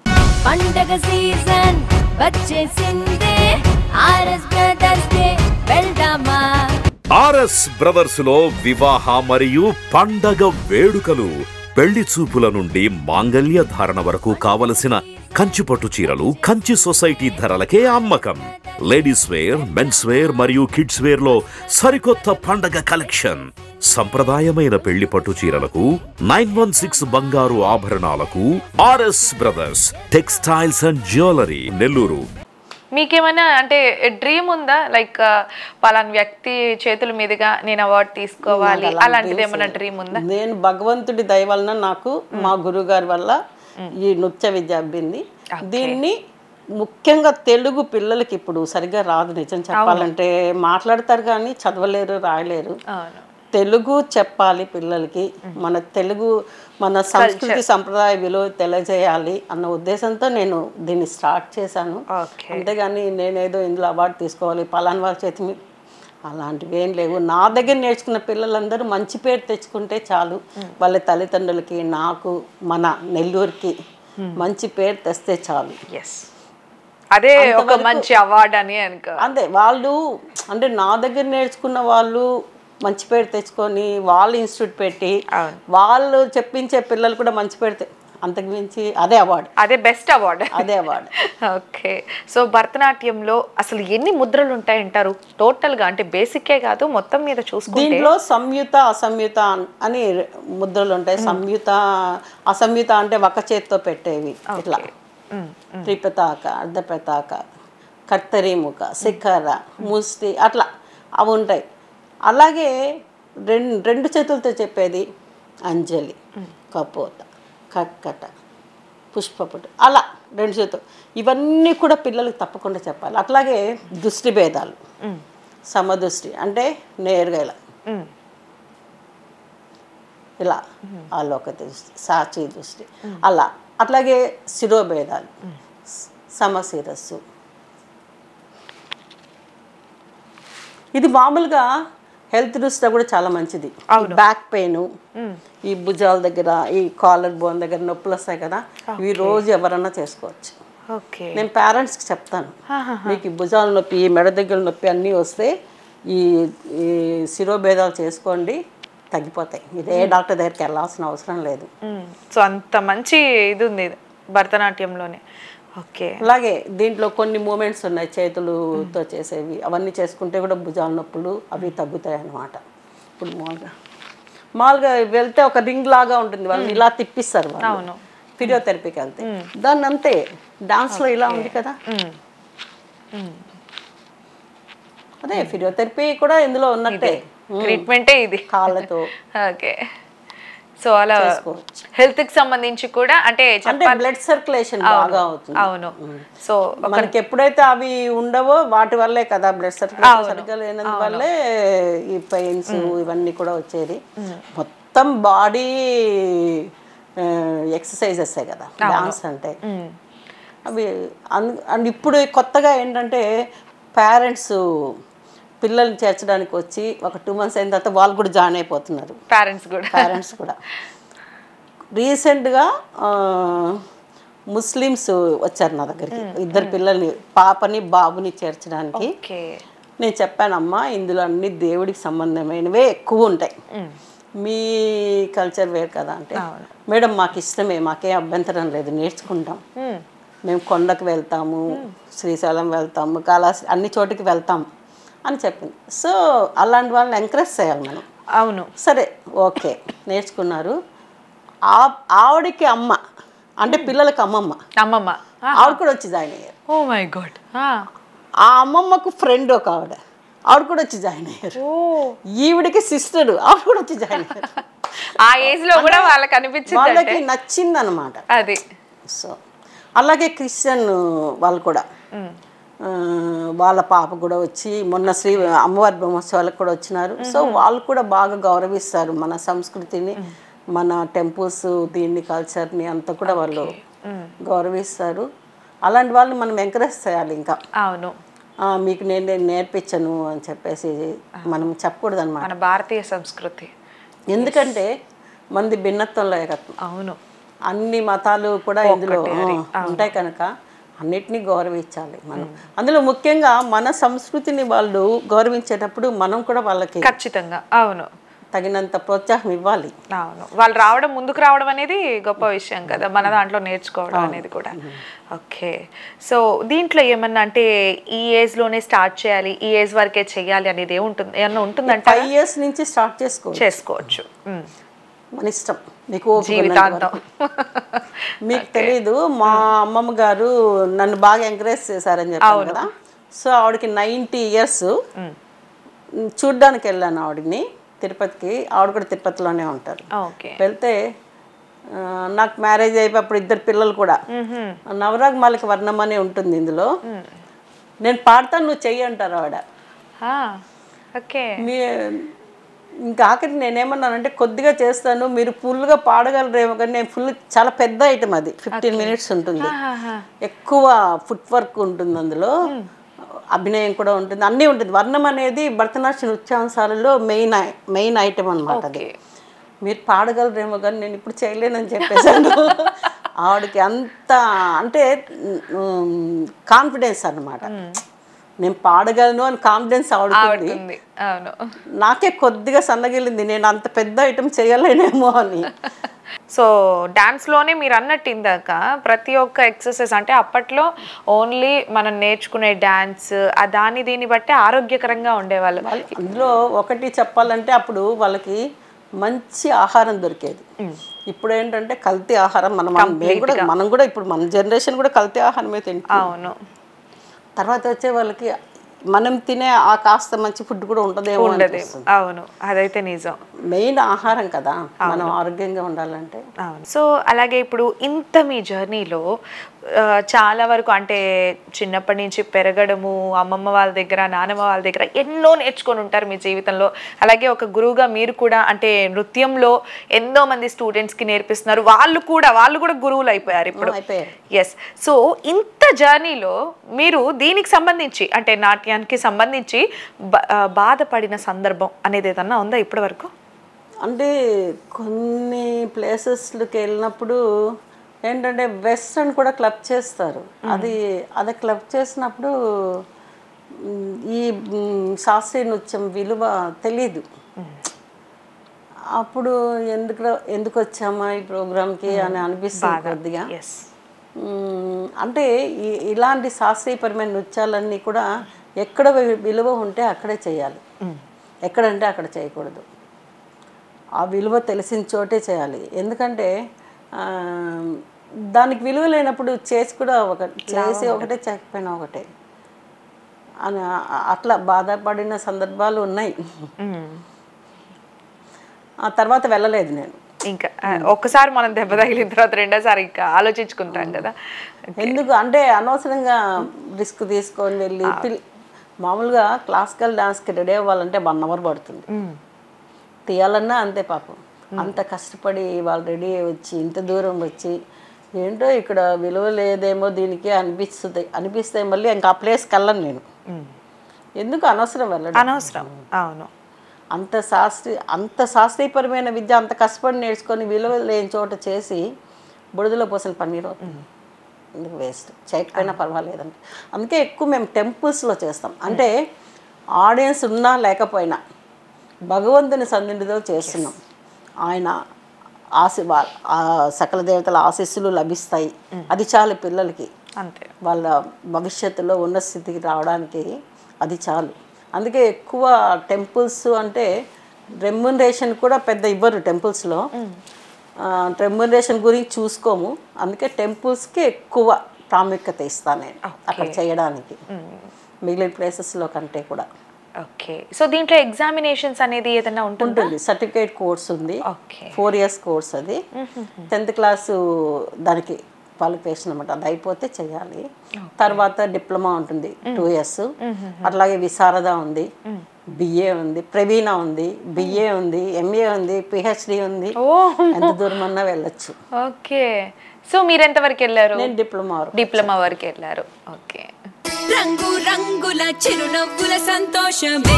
పండగ సీజన్ వచ్చేసిందే ఆర్ఎస్ బ్రదర్స్ డే వెళ్దామా ఆర్ఎస్ బ్రదర్స్ లో వివాహ మరియు పండగ వేడుకలు పెళ్లి చూపుల నుండి మాంగల్య ధారణ వరకు కావలసిన కంచిపట్టు చీరలు కంచి సొసైటీ ధరలకే అమ్మకం లేడీస్ వేర్ మెన్స్ వేర్ మరియు కిడ్స్ వేర్ లో సరికొత్త పండగ కలెక్షన్ సంప్రదాయమైన పెళ్లి పట్టు చీరలకు నైన్ వన్ సిక్స్ బంగారు ఆభరణాలకు R S brothers textiles and jewellery Nellore మీకేమైనా అంటే డ్రీమ్ ఉందా లైక్ పలానా వ్యక్తి చేతుల మీదుగా నేను అవార్డు తీసుకోవాలి నాకు అలాంటి అలాంటిది dreams ఏమైనా లేవు. డ్రీమ్ ఉందా నేను భగవంతుడి దయ వలన నాకు మా గురువు గారి వల్ల ఈ నృత్య విద్య అబ్బింది దీన్ని ముఖ్యంగా తెలుగు పిల్లలకి ఇప్పుడు సరిగ్గా రాదు నిజం చెప్పాలంటే మాట్లాడతారు కానీ చదవలేరు రాయలేరు అవును తెలుగు చెప్పాలి పిల్లలకి మన తెలుగు మన సంస్కృతి సంప్రదాయ విలువ తెలియజేయాలి అన్న ఉద్దేశంతో నేను దీన్ని స్టార్ట్ చేశాను ఓకే అంతేగాని నేనేదో ఇందులో అవార్డు తీసుకోవాలి పలానా వాళ్ళ చేతి మీద అలాంటివి ఏం లేవు నా దగ్గర నేర్చుకున్న పిల్లలందరూ మంచి పేరు తెచ్చుకుంటే చాలు వాళ్ళ తల్లిదండ్రులకి నాకు మన నెల్లూరుకి మంచి పేరు తెస్తే చాలు ఎస్ అదే ఒక మంచి అవార్డు అని అనుకో అంతే వాళ్ళు అంటే నా దగ్గర నేర్చుకున్న వాళ్ళు మంచి పేరు తెచ్చుకొని వాళ్ళు ఇన్స్టిట్యూట్ పెట్టి అవును. వాళ్ళు చెప్పించే పిల్లలు కూడా మంచి పేరు తె- అంతకు మించి అదే అవార్డు అదే బెస్ట్ అవార్డు అదే అవార్డు ఓకే సో భరతనాట్యంలో అసలు ఎన్ని ముద్రలు ఉంటాయంటారు టోటల్ గా అంటే బేసికే కాదు మొత్తం మీద చూసుకుంటే దీంట్లో సంయుత అసంయుత అన్- అని రె- ముద్రలు ఉంటాయి సంయుత అసంయుత అంటే ఒక చేత్తో పెట్టేవి ఇట్లా త్రిపతాక అర్ధపతాక కత్తరీముఖ శిఖర ముష్టి అట్లా అవి ఉంటాయి అలాగే రెండు రెండు చేతులతో చెప్పేది అంజలి కపోత కక్కట పుష్పపుట అలా రెండు చేతులు ఇవన్నీ కూడా పిల్లలకు తప్పకుండా చెప్పాలి అట్లాగే దృష్టి భేదాలు సమదృష్టి అంటే నేరుగా ఇలా మ్, ఇలా ఆలోక దృష్టి సాచి దృష్టి అలా అట్లాగే శిరోభేదాలు సమశిరస్సు ఇది మామూలుగా హెల్త్ దృష్ట్యా కూడా చాలా మంచిది బ్యాక్ పెయిన్ ఈ భుజాల దగ్గర ఈ కాలర్ బోన్ దగ్గర నొప్పులు వస్తాయి కదా ఇవి రోజు ఎవరన్నా చేసుకోవచ్చు ఓకే నేను పేరెంట్స్కి చెప్తాను మీకు ఈ భుజాల నొప్పి ఈ మెడ దగ్గర నొప్పి అన్నీ వస్తే ఈ ఈ శిరోభేదాలు చేసుకోండి తగ్గిపోతాయి మీరు ఏ డాక్టర్ దగ్గరికి వెళ్ళాల్సిన అవసరం లేదు సో అంత మంచి ఇది ఉంది ఇది భరతనాట్యంలోనే ఓకే అలాగే దీంట్లో కొన్ని మూమెంట్స్ ఉన్నాయి చేతులతో చేసేవి అవన్నీ చేసుకుంటే కూడా భుజాల నొప్పులు అవి తగ్గుతాయి అన్నమాట ఇప్పుడు మామూలుగా మామూలుగా వెళ్తే ఒక రింగ్ లాగా ఉంటుంది వాళ్ళు ఇలా తిప్పిస్తారు వాళ్ళు అవును. ఫిజియోథెరపీకి వెళ్తే దాన్ని అంతే డాన్స్లో ఇలా ఉంది కదా అదే ఫిజియోథెరపీ కూడా ఇందులో ఉన్నట్టే ట్రీట్మెంటే ఇది కాళ్ళతో ఓకే సో అలా చేసుకోవచ్చు. హెల్త్ కి సంబంధించి కూడా అంటే అంటే చెప్పాలి బ్లడ్ సర్క్యులేషన్ బాగా అవుతుంది అవును సో మనకి ఎప్పుడైతే అవి ఉండవో వాటి వల్లే కదా బ్లడ్ సర్క్యులేషన్ సరిగ్గా లేనందువల్లే ఈ పెయిన్స్ ఇవన్నీ కూడా వచ్చేది మొత్తం బాడీ ఎక్సర్సైజెస్ కదా డాన్స్ అంటే అవి అందు అండ్ ఇప్పుడు కొత్తగా ఏంటంటే పేరెంట్స్ పిల్లల్ని చేర్చడానికి వచ్చి ఒక టూ మంత్స్ అయిన తర్వాత వాళ్ళు కూడా జాయిన్ అయిపోతున్నారు పేరెంట్స్ కూడా పేరెంట్స్ కూడా రీసెంట్గా ముస్లిమ్స్ వచ్చారు నా దగ్గరికి ఇద్దరు పిల్లల్ని పాపని బాబుని చేర్చడానికి ఓకే నేను చెప్పానమ్మా ఇందులో అన్ని దేవుడికి సంబంధమైనవే ఎక్కువ ఉంటాయి మీ కల్చర్ వేరు కదా అంటే మేడం మాకు ఇష్టమే మాకేం అభ్యంతరం లేదు నేర్చుకుంటాం మేము కొండకు వెళ్తాము శ్రీశైలం వెళ్తాము కాళాసి అన్ని చోటికి వెళ్తాం అని చెప్పింది సో అలాంటి వాళ్ళని ఎంకరేజ్ చేయాలి మనం అవును సరే ఓకే నేర్చుకున్నారు ఆ ఆవిడకి అమ్మ అంటే పిల్లలకి అమ్మమ్మ అమ్మమ్మ ఆవిడ కూడా వచ్చి జాయిన్ అయ్యారు ఓ మై గాడ్ ఆ అమ్మమ్మకు ఫ్రెండ్ ఒక ఆవిడ ఆవిడ కూడా వచ్చి జాయిన్ అయ్యారు ఓ ఈవిడికి సిస్టర్ ఆవిడ కూడా వచ్చి జాయిన్ అయ్యారు ఆ ఏజ్ లో కూడా వాళ్ళకి అనిపించింది వాళ్ళకి అంటే నచ్చింది అనమాట అది సో అలాగే క్రిస్టియన్ వాళ్ళు కూడా ఆ, వాళ్ళ పాప కూడా వచ్చి మొన్న శ్రీ అమ్మవారి బ్రహ్మోత్సవాలకు కూడా వచ్చినారు సో వాళ్ళు కూడా బాగా గౌరవిస్తారు మన సంస్కృతిని మన టెంపుల్స్ దీన్ని కల్చర్ని అంతా కూడా వాళ్ళు గౌరవిస్తారు అలాంటి వాళ్ళు మనం ఎంకరేజ్ చేయాలి ఇంకా అవును ఆ, మీకు నేను నేను నేర్పించను అని చెప్పేసి మనం చెప్పకూడదు అనమాట మన భారతీయ సంస్కృతి ఎందుకంటే మంది భిన్నత్వంలో ఏకత్వం అవును అన్ని మతాలు కూడా ఇందులో ఆ, ఉంటాయి కనుక అన్నిటినీ గౌరవించాలి మనం అందులో ముఖ్యంగా మన సంస్కృతిని వాళ్ళు గౌరవించేటప్పుడు మనం కూడా వాళ్ళకి ఖచ్చితంగా అవును తగినంత ప్రోత్సాహం ఇవ్వాలి అవును వాళ్ళు రావడం ముందుకు రావడం అనేది గొప్ప విషయం కదా మన దాంట్లో నేర్చుకోవడం అనేది కూడా ఓకే సో దీంట్లో ఏమన్నా అంటే ఈ ఏజ్ లోనే స్టార్ట్ చేయాలి ఈ ఏజ్ వరకే చేయాలి అనేది ఏముంటుంది ఏమన్నా ఉంటుందంటే ఫైవ్ ఇయర్స్ నుంచి స్టార్ట్ చేసుకో చేసుకోవచ్చు ఉమ్. మన ఇష్టం మీకు ఓపిక ఉన్నంత జీవితాంతం వరకు. మీకు తెలీదు మా అమ్మమ్మ గారు నన్ను బాగా ఎంకరేజ్ చేశారని చెప్పాను కదా సో ఆవిడకి నైంటీ ఇయర్స్ చూడ్డానికి వెళ్ళాను ఆవిడని తిరుపతికి ఆవిడ కూడా తిరుపతిలోనే ఉంటారు ఓకే వెళ్తే ఆ, నాకు మ్యారేజ్ అయిపోయి ఇద్దరు పిల్లలు కూడా నవరాగ్ మాలిక వర్ణం అని ఉంటుంది ఇందులో నేను పాడతాను నువ్వు చెయ్యి అంటారు ఆవిడ ఓకే మీ ఇంకా ఆఖరి నేనేమన్నానంటే కొద్దిగా చేస్తాను మీరు ఫుల్గా పాడగలరేమో కానీ నేను ఫుల్ చాలా పెద్ద ఐటమ్ అది ఫిఫ్టీన్ మినిట్స్ ఉంటుంది ఎక్కువ ఫుట్ వర్క్ ఉంటుంది అందులో అభినయం కూడా ఉంటుంది అన్నీ ఉంటుంది వర్ణం అనేది భరతనాట్య నృత్యాంశాలలో మెయిన్ మెయిన్ ఐటమ్ అనమాట అది మీరు పాడగలరేమో కానీ నేను ఇప్పుడు చేయలేనని చెప్పేశాను ఆవిడకి అంత అంటే కాన్ఫిడెన్స్ అన్నమాట నేను పాడగలను అని కాన్ఫిడెన్స్ ఆవిడకి ఉంది అవును నాకే కొద్దిగా సన్నగిలింది నేను అంత పెద్ద ఐటమ్ చేయలేనేమో అని సో డాన్స్లోనే మీరు అన్నట్టు ఇందాక ప్రతి ఒక్క ఎక్సర్సైజ్ అంటే అప్పట్లో ఓన్లీ మనం నేర్చుకునే డాన్స్ ఆ దాని దీన్ని బట్టి ఆరోగ్యకరంగా ఉండేవాళ్ళు అందులో ఒకటి చెప్పాలంటే అప్పుడు వాళ్ళకి మంచి ఆహారం దొరికేది ఇప్పుడు ఏంటంటే కల్తీ ఆహారం మనం మేము కూడా మనం కూడా ఇప్పుడు మన జనరేషన్ కూడా కల్తీ ఆహారమే తింటాం అవును తర్వాత వచ్చే వాళ్ళకి మనం తినే ఆ కాస్త మంచి ఫుడ్ కూడా ఉంటుందేమో ఉండదు అనిపిస్తుంది అవును అదైతే నిజం మెయిన్ ఆహారం కదా మనం ఆరోగ్యంగా ఉండాలంటే అవును సో అలాగే ఇప్పుడు ఇంత మీ జర్నీలో ఆ, చాలా వరకు అంటే చిన్నప్పటి నుంచి పెరగడము అమ్మమ్మ వాళ్ళ దగ్గర నానమ్మ వాళ్ళ దగ్గర ఎన్నో నేర్చుకొని ఉంటారు మీ జీవితంలో అలాగే ఒక గురువుగా మీరు కూడా అంటే నృత్యంలో ఎంతో మంది స్టూడెంట్స్కి నేర్పిస్తున్నారు వాళ్ళు కూడా వాళ్ళు కూడా గురువులు అయిపోయారు ఇప్పుడు ఆ, అయిపోయారు. ఎస్ సో ఇంత జర్నీలో మీరు దీనికి సంబంధించి అంటే నాట్యానికి సంబంధించి బ- ఆ, బాధపడిన సందర్భం అనేది ఏదన్నా ఉందా ఇప్పటి వరకు అంటే కొన్ని ప్లేసెస్కి వెళ్ళినప్పుడు ఏంటంటే వెస్ట్రన్ కూడా క్లబ్ చేస్తారు అది అది క్లబ్ చేసినప్పుడు మ్, ఈ మ్, శాస్త్రీయ నృత్యం విలువ తెలీదు అప్పుడు ఎందుకు ఎందుకు వచ్చామా ఈ ప్రోగ్రామ్కి అని అనిపిస్తుంది కొద్దిగా ఎస్ మ్మ్. అంటే ఈ- ఇలాంటి శాస్త్రీయపరమైన నృత్యాలన్నీ కూడా ఎక్కడ వి- విలువ ఉంటే అక్కడే చేయాలి ఎక్కడంటే అక్కడ చేయకూడదు ఆ విలువ తెలిసిన చోటే చేయాలి ఎందుకంటే ఆ, దానికి విలువ లేనప్పుడు చేసి కూడా ఒక చేసి ఒకటే చేయకపోయినా ఒకటే అని ఆ- అట్లా బాధపడిన సందర్భాలు ఉన్నాయి ఆ తర్వాత వెళ్ళలేదు నేను ఇంకా ఆ, ఒక్కసారి మనం దెబ్బ తగిలిన తర్వాత రెండోసారి ఇంకా ఆలోచించుకుంటాం కదా ఎందుకు అంటే అనవసరంగా రిస్క్ తీసుకొని వెళ్ళి పిల్ మామూలుగా క్లాసికల్ డాన్స్కి రెడీ అవ్వాలంటే వన్ అవర్ పడుతుంది తీయాలన్నా అంతే పాపం అంత కష్టపడి వాళ్ళు రెడీ అయ్యి వచ్చి ఇంత దూరం వచ్చి ఏంటో ఇక్కడ విలువ లేదేమో దీనికి అనిపిస్తుంది అనిపిస్తే మళ్ళీ ఇంకా ఆ ప్లేస్కి వెళ్ళను నేను ఎందుకు అనవసరం వెళ్ళడం అనవసరం అవును అంత శాస్త్రీయ అంత శాస్త్రీయపరమైన విద్య అంత కష్టపడి నేర్చుకొని విలువ లేని చోట చేసి బురదలో పోసిన పన్నీరు అవుతుంది ఎందుకు వేస్ట్ చేయకపోయినా పర్వాలేదండి అందుకే ఎక్కువ మేము టెంపుల్స్లో చేస్తాం అంటే ఆడియన్స్ ఉన్నా లేకపోయినా భగవంతుని సన్నిధిలో చేస్తున్నాం ఆయన ఆశ వా- ఆ సకల దేవతల ఆశీస్సులు లభిస్తాయి అది చాలు పిల్లలకి అంతే వాళ్ళ భవిష్యత్తులో ఉన్న స్థితికి రావడానికి అది చాలు అందుకే ఎక్కువ టెంపుల్స్ అంటే రెమ్యునరేషన్ కూడా పెద్ద ఇవ్వరు టెంపుల్స్లో రెమ్యునరేషన్ గురించి చూసుకోము అందుకే టెంపుల్స్కి ఎక్కువ ప్రాముఖ్యత ఇస్తాను నేను అక్కడ చేయడానికి మిగిలిన ప్లేసెస్లో కంటే కూడా ఓకే సో దీంట్లో ఎగ్జామినేషన్స్ అనేది ఏదైనా ఉంటుందా ఉంటుంది సర్టిఫికేట్ కోర్స్ ఉంది ఓకే ఫోర్ ఇయర్స్ కోర్స్ అది టెన్త్ క్లాసు దానికి క్వాలిఫికేషన్ అనమాట అది అయిపోతే చేయాలి తర్వాత డిప్లొమా ఉంటుంది టూ ఇయర్స్ అట్లాగే విశారద ఉంది బిఏ ఉంది ప్రవీణ ఉంది బిఏ ఉంది ఎంఏ ఉంది పిహెచ్డి ఉంది ఎంత దూరం అన్నా వెళ్ళొచ్చు ఓకే సో మీరు ఎంతవరకు వెళ్ళారు నేను డిప్లొమా వరకు డిప్లొమా వరకు వెళ్ళారు ఓకే రంగు రంగుల చిరునవ్వుల సంతోషమే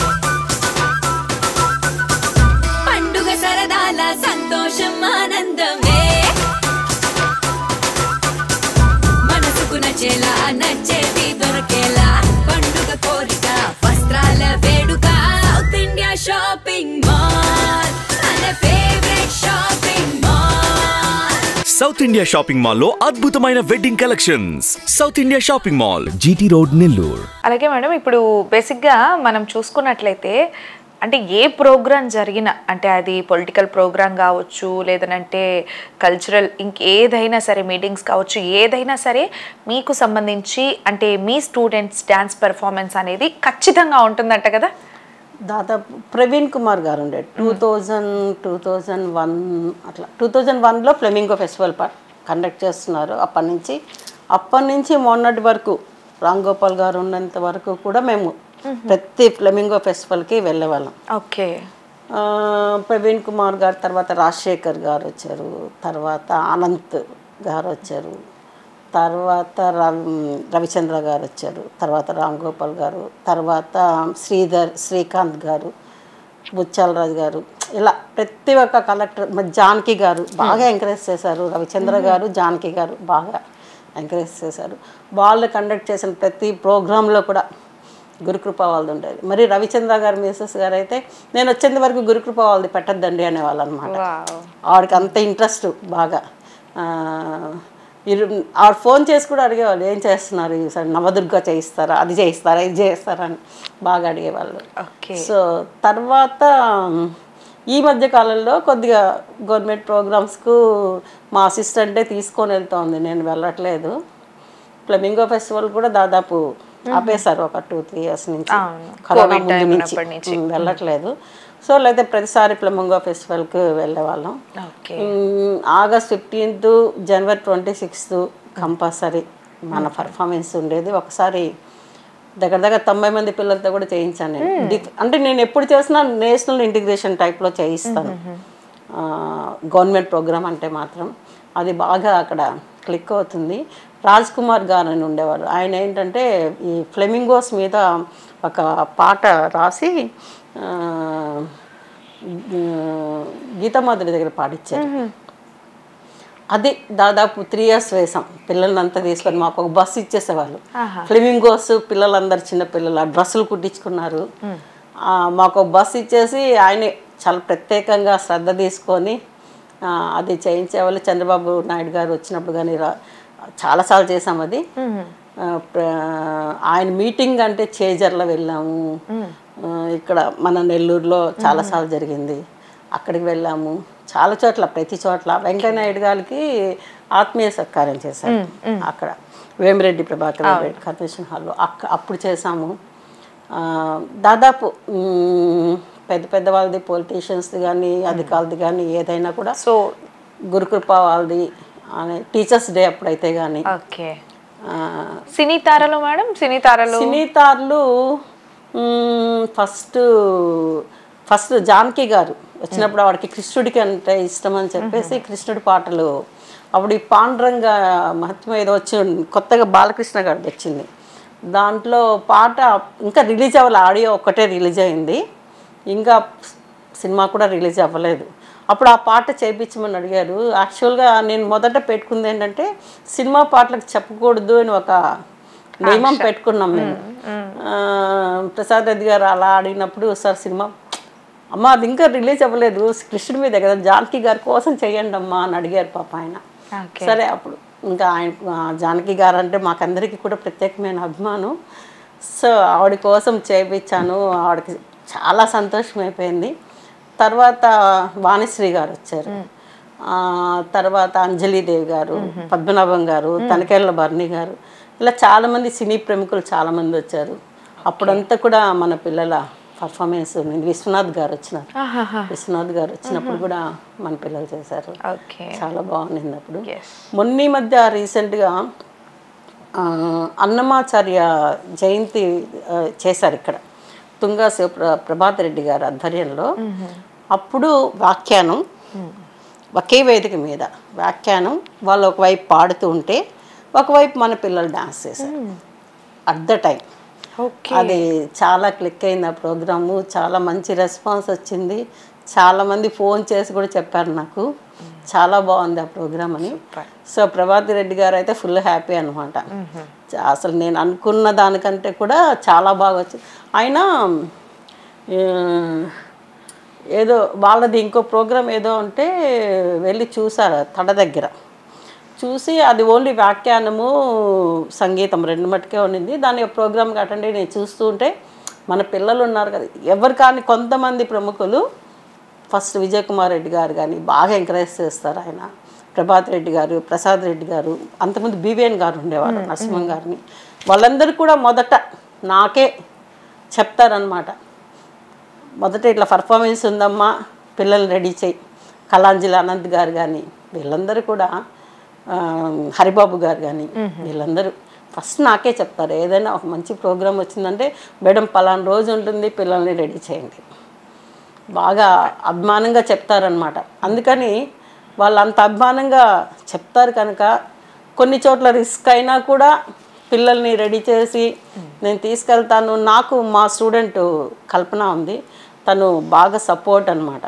పండుగ సరదాల సంతోషం ఆనందమే మనసుకు నచ్చేలా నచ్చేది దొరకేలా పండుగ కోరిక వస్త్రాల వేడుక సౌత్ ఇండియా షాపింగ్ మాల్ మన favourite shopping mall South India shopping mall లో అద్భుతమైన wedding collections South India shopping mall G T road Nellore అలాగే మేడం ఇప్పుడు బేసిక్గా మనం చూసుకున్నట్లయితే అంటే ఏ ప్రోగ్రామ్ జరిగినా అంటే అది పొలిటికల్ ప్రోగ్రామ్ కావచ్చు లేదనంటే కల్చరల్ ఇంకేదైనా సరే మీటింగ్స్ కావచ్చు ఏదైనా సరే మీకు సంబంధించి అంటే మీ స్టూడెంట్స్ డ్యాన్స్ పెర్ఫార్మెన్స్ అనేది ఖచ్చితంగా ఉంటుందంట కదా దాదాపు ప్రవీణ్ కుమార్ గారు ఉండే two thousand two thousand one అట్లా టూ థౌజండ్ వన్లో ఫ్లెమింగో ఫెస్టివల్ కండక్ట్ చేస్తున్నారు అప్పటి నుంచి అప్పటి నుంచి మొన్నటి వరకు రామ్ గోపాల్ గారు ఉన్నంత వరకు కూడా మేము ప్రతి ఫ్లెమింగో ఫెస్టివల్కి వెళ్ళేవాళ్ళం ఓకే ఆ, ప్రవీణ్ కుమార్ గారు తర్వాత రాజశేఖర్ గారు వచ్చారు తర్వాత అనంత్ గారు వచ్చారు తర్వాత రవి రవిచంద్ర గారు వచ్చారు తర్వాత రామ్ గోపాల్ గారు తర్వాత శ్రీధర్ శ్రీకాంత్ గారు బుచ్చాలరాజు గారు ఇలా ప్రతి ఒక్క కలెక్టర్ మరి జానకి గారు బాగా ఎంకరేజ్ చేశారు రవిచంద్ర గారు జానకి గారు బాగా ఎంకరేజ్ చేశారు వాళ్ళు కండక్ట్ చేసిన ప్రతి ప్రోగ్రాంలో కూడా గురుకృప వాళ్ళది ఉండేది మరి రవిచంద్ర గారు మిసెస్ గారు అయితే నేను వచ్చేంత వరకు గురుకృప వాళ్ళది పెట్టద్దండి అనేవాళ్ళు అనమాట ఆవిడకి అంత ఇంట్రెస్ట్ బాగా ఆ, ఇరు ఆవిడ ఫోన్ చేసి కూడా అడిగేవాళ్ళు ఏం చేస్తున్నారు ఈసారి నవదుర్గ చేయిస్తారా అది చేయిస్తారా ఇది చేయిస్తారా అని బాగా అడిగేవాళ్ళు ఓకే సో తర్వాత ఈ మధ్య కాలంలో కొద్దిగా గవర్నమెంట్ ప్రోగ్రామ్స్కు మా అసిస్టెంటే తీసుకొని వెళ్తోంది నేను వెళ్ళట్లేదు ఫ్లెమింగో ఫెస్టివల్ కూడా దాదాపు ఆపేశారు ఒక టూ త్రీ ఇయర్స్ నుంచి అవును. కరోనా కోవిడ్ ముందు టైం నుంచి ఉన్నప్పటి నుంచి. ఉమ్, వెళ్ళట్లేదు సో లేకపోతే ప్రతిసారి ఫ్లెమింగో ఫెస్టివల్కి వెళ్ళేవాళ్ళం okay um, August fifteenth January twenty sixth compulsory మన పర్ఫార్మెన్స్ ఉండేది ఒకసారి దగ్గర దగ్గర తొంభై మంది పిల్లలతో కూడా చేయించాను నేను డిఫ్- అంటే నేను ఎప్పుడు చేసినా నేషనల్ ఇంటిగ్రేషన్ టైప్లో చేయిస్తాను గవర్నమెంట్ ప్రోగ్రామ్ అంటే మాత్రం అది బాగా అక్కడ క్లిక్ అవుతుంది రాజ్ కుమార్ గారు అని ఉండేవారు ఆయన ఏంటంటే ఈ ఫ్లెమింగోస్ మీద ఒక పాట రాసి ఆ, గీతామాధురి దగ్గర పాడిచ్చారు అది దాదాపు త్రీ ఇయర్స్ వేసాం పిల్లలంతా తీసుకొని మాకు ఒక బస్సు ఇచ్చేసేవాళ్ళు ఫ్లెమింగోస్ పిల్లలందరు చిన్న పిల్లలు ఆ డ్రెస్సులు కుట్టించుకున్నారు ఆ, మాకు ఒక బస్సు ఇచ్చేసి ఆయనే చాలా ప్రత్యేకంగా శ్రద్ధ తీసుకొని ఆ, అది చేయించేవాళ్ళు చంద్రబాబు నాయుడు గారు వచ్చినప్పుడు కానీ రా చాలాసార్లు చేసాం అది ఆ, ప్ర- ఆయన మీటింగ్ అంటే చేజర్లో వెళ్ళాము ఆ, ఇక్కడ మన నెల్లూరులో చాలాసార్లు జరిగింది అక్కడికి వెళ్ళాము చాలా చోట్ల ప్రతి చోట్ల వెంకయ్యనాయుడు గారికి ఆత్మీయ సత్కారం చేశారు అక్కడ వేమిరెడ్డి ప్రభాకర్ రెడ్డి కన్వెన్షన్ హాల్లో అక్క అప్పుడు చేసాము ఆ, దాదాపు మ్, పెద్ద పెద్ద వాళ్ళది పొలిటీషియన్స్ది కానీ అధికారులది కానీ ఏదైనా కూడా సో గురుకృప వాళ్ళది అనే టీచర్స్ డే అప్పుడైతే కానీ ఓకే సినీ తారలు మేడం సినీ తారలు సినీతార్లు ఫస్ట్ ఫస్ట్ జానకి గారు వచ్చినప్పుడు వాడికి కృష్ణుడికి అంటే ఇష్టం అని చెప్పేసి కృష్ణుడి పాటలు అప్పుడు ఈ పాండురంగ మహత్యం ఏదో వచ్చి కొత్తగా బాలకృష్ణ గారిది వచ్చింది దాంట్లో పాట ఇంకా రిలీజ్ అవ్వాలి ఆడియో ఒక్కటే రిలీజ్ అయింది ఇంకా సినిమా కూడా రిలీజ్ అవ్వలేదు అప్పుడు ఆ పాట చేయించమని అడిగారు యాక్చువల్గా నేను మొదట పెట్టుకుంది ఏంటంటే సినిమా పాటలకు చెప్పకూడదు అని ఒక నియమం పెట్టుకున్నాం మేము ఆ, ప్రసాద్ రెడ్డి గారు అలా అడిగినప్పుడు సార్ సినిమా అమ్మ అది ఇంకా రిలీజ్ అవ్వలేదు కృష్ణుడి మీద కదా జానకి గారి కోసం చేయండి అమ్మా అని అడిగారు పాప ఆయన Okay. సరే అప్పుడు ఇంకా ఆయన ఆ, జానకి గారు అంటే మాకందరికీ కూడా ప్రత్యేకమైన అభిమానం సో ఆవిడ కోసం చేయించాను ఆవిడకి చాలా సంతోషం అయిపోయింది తర్వాత వాణిశ్రీ గారు వచ్చారు ఆ, తర్వాత అంజలీదేవి గారు పద్మనాభం గారు తనకేళ్ళ భరణి గారు ఇలా చాలామంది సినీ ప్రముఖులు చాలామంది వచ్చారు అప్పుడంతా కూడా మన పిల్లల పర్ఫార్మెన్స్ ఉంది విశ్వనాథ్ గారు వచ్చినారు విశ్వనాథ్ గారు వచ్చినప్పుడు కూడా మన పిల్లలు చేశారు ఓకే చాలా బాగుండింది అప్పుడు Yes. మొన్న ఈ మధ్య రీసెంట్గా ఆ, అన్నమాచార్య జయంతి ఆ, చేశారు ఇక్కడ తుంగా శివ ప్ర- ప్రభాత్ రెడ్డి గారి ఆధ్వర్యంలో అప్పుడు వ్యాఖ్యానం ఒకే వేదిక మీద వ్యాఖ్యానం వాళ్ళు ఒకవైపు పాడుతూ ఉంటే ఒకవైపు మన పిల్లలు డాన్స్ చేశారు అట్ ద టైం ఓకే అది చాలా క్లిక్ అయింది ఆ ప్రోగ్రాము చాలా మంచి రెస్పాన్స్ వచ్చింది చాలా మంది ఫోన్ చేసి కూడా చెప్పారు నాకు చాలా బాగుంది ఆ ప్రోగ్రామ్ అని సో ప్రభాత్ రెడ్డి గారు అయితే ఫుల్ హ్యాపీ అనమాట అసలు నేను అనుకున్న దానికంటే కూడా చాలా బాగా వచ్చింది ఆయన ఆ, ఏదో వాళ్ళది ఇంకో ప్రోగ్రామ్ ఏదో ఉంటే వెళ్ళి చూసారు తడ దగ్గర చూసి అది ఓన్లీ వ్యాఖ్యానము సంగీతం రెండు మట్టుకే ఉండింది దాని ప్రోగ్రామ్కి అటెండ్ అయ్యి నేను చూస్తూ ఉంటే మన పిల్లలు ఉన్నారు కదా ఎవరు కానీ కొంతమంది ప్రముఖులు ఫస్ట్ విజయ్ కుమార్ రెడ్డి గారు కానీ బాగా ఎంకరేజ్ చేస్తారు ఆయన ప్రభాత్ రెడ్డి గారు ప్రసాద్ రెడ్డి గారు అంతకుముందు బీవీఎన్ గారు ఉండేవారు నరసింహం గారిని వాళ్ళందరూ కూడా మొదట నాకే చెప్తారనమాట మొదట ఇట్లా పర్ఫార్మెన్స్ ఉందమ్మా పిల్లల్ని రెడీ చేయి కళాంజలి అనంత్ గారు కానీ వీళ్ళందరూ కూడా ఆ, హరిబాబు గారు కానీ వీళ్ళందరూ ఫస్ట్ నాకే చెప్తారు ఏదైనా ఒక మంచి ప్రోగ్రామ్ వచ్చిందంటే మేడం పలానా రోజు ఉంటుంది పిల్లల్ని రెడీ చేయండి బాగా అభిమానంగా చెప్తారనమాట అందుకని వాళ్ళు అంత అభిమానంగా చెప్తారు కనుక కొన్ని చోట్ల రిస్క్ అయినా కూడా పిల్లల్ని రెడీ చేసి నేను తీసుకెళ్తాను నాకు మా స్టూడెంట్ కల్పన ఉంది తను బాగా సపోర్ట్ అనమాట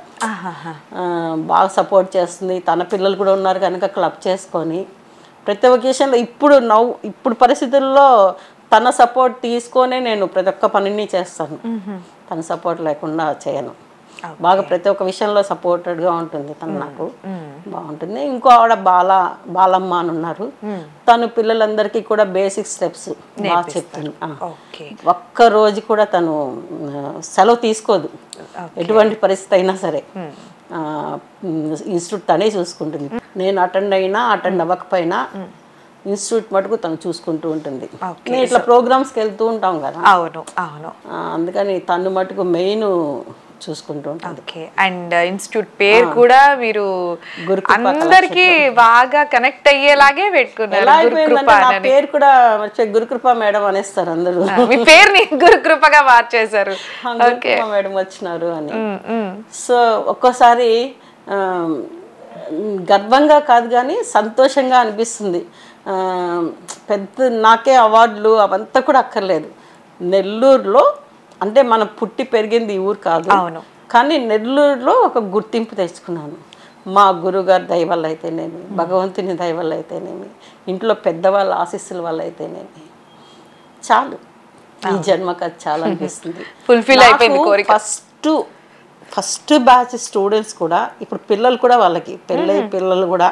బాగా సపోర్ట్ చేస్తుంది తన పిల్లలు కూడా ఉన్నారు కనుక క్లబ్ చేసుకొని ప్రతి ఒకేషన్లో ఇప్పుడు నవ్వు ఇప్పుడు పరిస్థితుల్లో తన సపోర్ట్ తీసుకొనే నేను ప్రతి ఒక్క పనిని చేస్తాను తన సపోర్ట్ లేకుండా చేయను బాగా ప్రతి ఒక్క విషయంలో సపోర్టెడ్గా ఉంటుంది తను నాకు బాగుంటుంది ఇంకో ఆవిడ బాల బాలమ్మ అని ఉన్నారు తను పిల్లలందరికీ కూడా బేసిక్ స్టెప్స్ బాగా చెప్తుంది ఆ. ఓకే ఒక్క రోజు కూడా తను ఆ, సెలవు తీసుకోదు ఎటువంటి పరిస్థితి అయినా సరే ఆ, ఇన్స్టిట్యూట్ తనే చూసుకుంటుంది నేను అటెండ్ అయినా అటెండ్ అవ్వకపోయినా ఇన్స్టిట్యూట్ మటుకు తను చూసుకుంటూ ఉంటుంది నేను ఇట్లా ప్రోగ్రామ్స్కి వెళ్తూ ఉంటాం కదా అవును అవును ఆ, అందుకని తను మటుకు మెయిన్ చూసుకుంటూ ఉంటుంది ఓకే అండ్ ఇన్స్టిట్యూట్ పేరు కూడా మీరు గురుకృప అందరికి బాగా కనెక్ట్ అయ్యేలాగే పెట్టుకున్నారు ఎలా గురుకృప అయిపోయిందంటే నా అని. పేరు కూడా వచ్చే గురుకృప మేడం అనేస్తారు అందరూ మీ పేరుని గురుకృపగా మార్చేశారు ఆ, ఓకే గురుకృప మేడం వచ్చినారు అని సో ఒక్కోసారి ఆ, గర్వంగా కాదు కానీ సంతోషంగా అనిపిస్తుంది ఆ, పెద్ద నాకే అవార్డులు అవంతా కూడా అక్కర్లేదు నెల్లూరులో అంటే మనం పుట్టి పెరిగింది ఈ ఊరు కాదు అవును. కానీ నెల్లూరులో ఒక గుర్తింపు తెచ్చుకున్నాను మా గురుగారి దయ వల్ల అయితేనేమి భగవంతుని దయ వల్ల అయితేనేమి ఇంట్లో పెద్దవాళ్ళ ఆశీస్సుల వల్ల అయితేనేమి చాలు ఈ జన్మకు అది చాలా అనిపిస్తుంది Fulfill అయిపోయింది కోరిక. ఫస్ట్ ఫస్ట్ బ్యాచ్ స్టూడెంట్స్ కూడా ఇప్పుడు పిల్లలు కూడా వాళ్ళకి పెళ్ళై పిల్లలు కూడా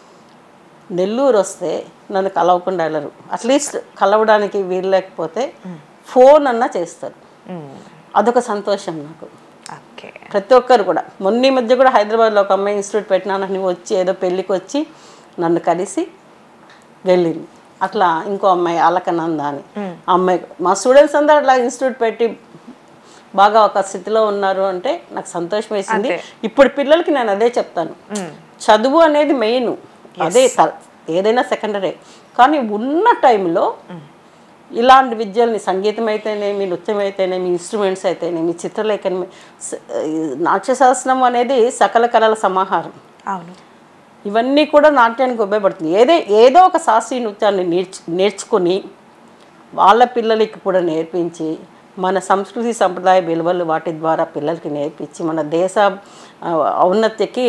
నెల్లూరు వస్తే నన్ను కలవకుండా వెళ్ళరు అట్లీస్ట్ కలవడానికి వీలు లేకపోతే ఫోన్ అన్నా చేస్తారు అదొక సంతోషం నాకు ఓకే ప్రతి ఒక్కరు కూడా మొన్న ఈ మధ్య కూడా హైదరాబాద్లో ఒక అమ్మాయి ఇన్స్టిట్యూట్ పెట్టినానని వచ్చి ఏదో పెళ్ళికి వచ్చి నన్ను కలిసి వెళ్ళింది అట్లా ఇంకో అమ్మాయి అలకనంద అని ఆ అమ్మాయి మా స్టూడెంట్స్ అందరూ అట్లా ఇన్స్టిట్యూట్ పెట్టి బాగా ఒక స్థితిలో ఉన్నారు అంటే నాకు సంతోషం వేసింది ఇప్పుడు పిల్లలకి నేను అదే చెప్తాను చదువు అనేది మెయిన్ అదే త- ఏదైనా సెకండరీ కానీ ఉన్న టైంలో ఇలాంటి విద్యల్ని సంగీతం అయితేనేమి నృత్యం అయితేనేమి ఇన్స్ట్రుమెంట్స్ అయితేనేమి చిత్రలేఖనం స- ఈ నాట్యశాస్త్రం అనేది సకల కళల సమాహారం అవును ఇవన్నీ కూడా నాట్యానికి ఉపయోగపడుతుంది ఏదే ఏదో ఒక శాస్త్రీయ నృత్యాన్ని నేర్చు నేర్చుకొని వాళ్ళ పిల్లలకి కూడా నేర్పించి మన సంస్కృతి సంప్రదాయ విలువలు వాటి ద్వారా పిల్లలకి నేర్పించి మన దేశ ఆ, ఔన్నత్యకి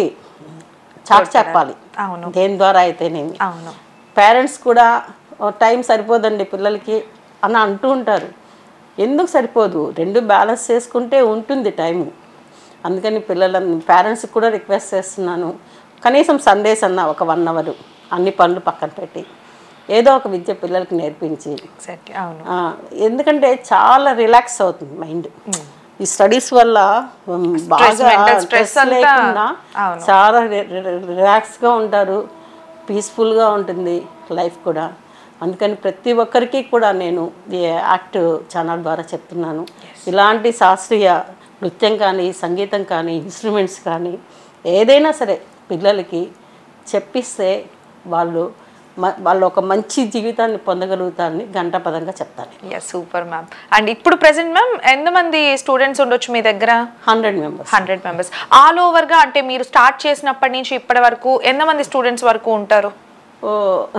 చాటి చెప్పాలి అవును. దేని ద్వారా అయితేనేమి అవును పేరెంట్స్ కూడా "ఓ, టైం సరిపోదండి పిల్లలకి అని అంటూ ఉంటారు ఎందుకు సరిపోదు రెండు బ్యాలెన్స్ చేసుకుంటే ఉంటుంది టైము అందుకని పిల్లల పేరెంట్స్కి కూడా రిక్వెస్ట్ చేస్తున్నాను కనీసం సండేస్ అన్న ఒక వన్ అవర్ అన్ని పనులు పక్కన పెట్టి ఏదో ఒక విద్య పిల్లలకి నేర్పించి ఎగ్జాక్ట్లీ అవును ఆ, ఎందుకంటే చాలా రిలాక్స్ అవుతుంది మైండ్ ఈ స్టడీస్ వల్ల ఉమ్, బాగా mental stress stress అంతా- లేకుండా అవును. చాలా రిలాక్స్గా ఉంటారు పీస్ఫుల్గా ఉంటుంది లైఫ్ కూడా అందుకని ప్రతి ఒక్కరికి కూడా నేను ఈ యాక్ట్ ఛానల్ ద్వారా చెప్తున్నాను ఇలాంటి శాస్త్రీయ నృత్యం కానీ సంగీతం కానీ ఇన్స్ట్రుమెంట్స్ కానీ ఏదైనా సరే పిల్లలకి చెప్పిస్తే వాళ్ళు మ- వాళ్ళు ఒక మంచి జీవితాన్ని పొందగలుగుతారని గంటపదంగా చెప్తాను ఎస్ సూపర్ మ్యామ్ అండ్ ఇప్పుడు ప్రెసెంట్ మ్యామ్ ఎంతమంది స్టూడెంట్స్ ఉండొచ్చు మీ దగ్గర hundred members hundred members all ఓవర్గా అంటే మీరు స్టార్ట్ చేసినప్పటి నుంచి ఇప్పటి వరకు ఎంతమంది స్టూడెంట్స్ వరకు ఉంటారు ఓ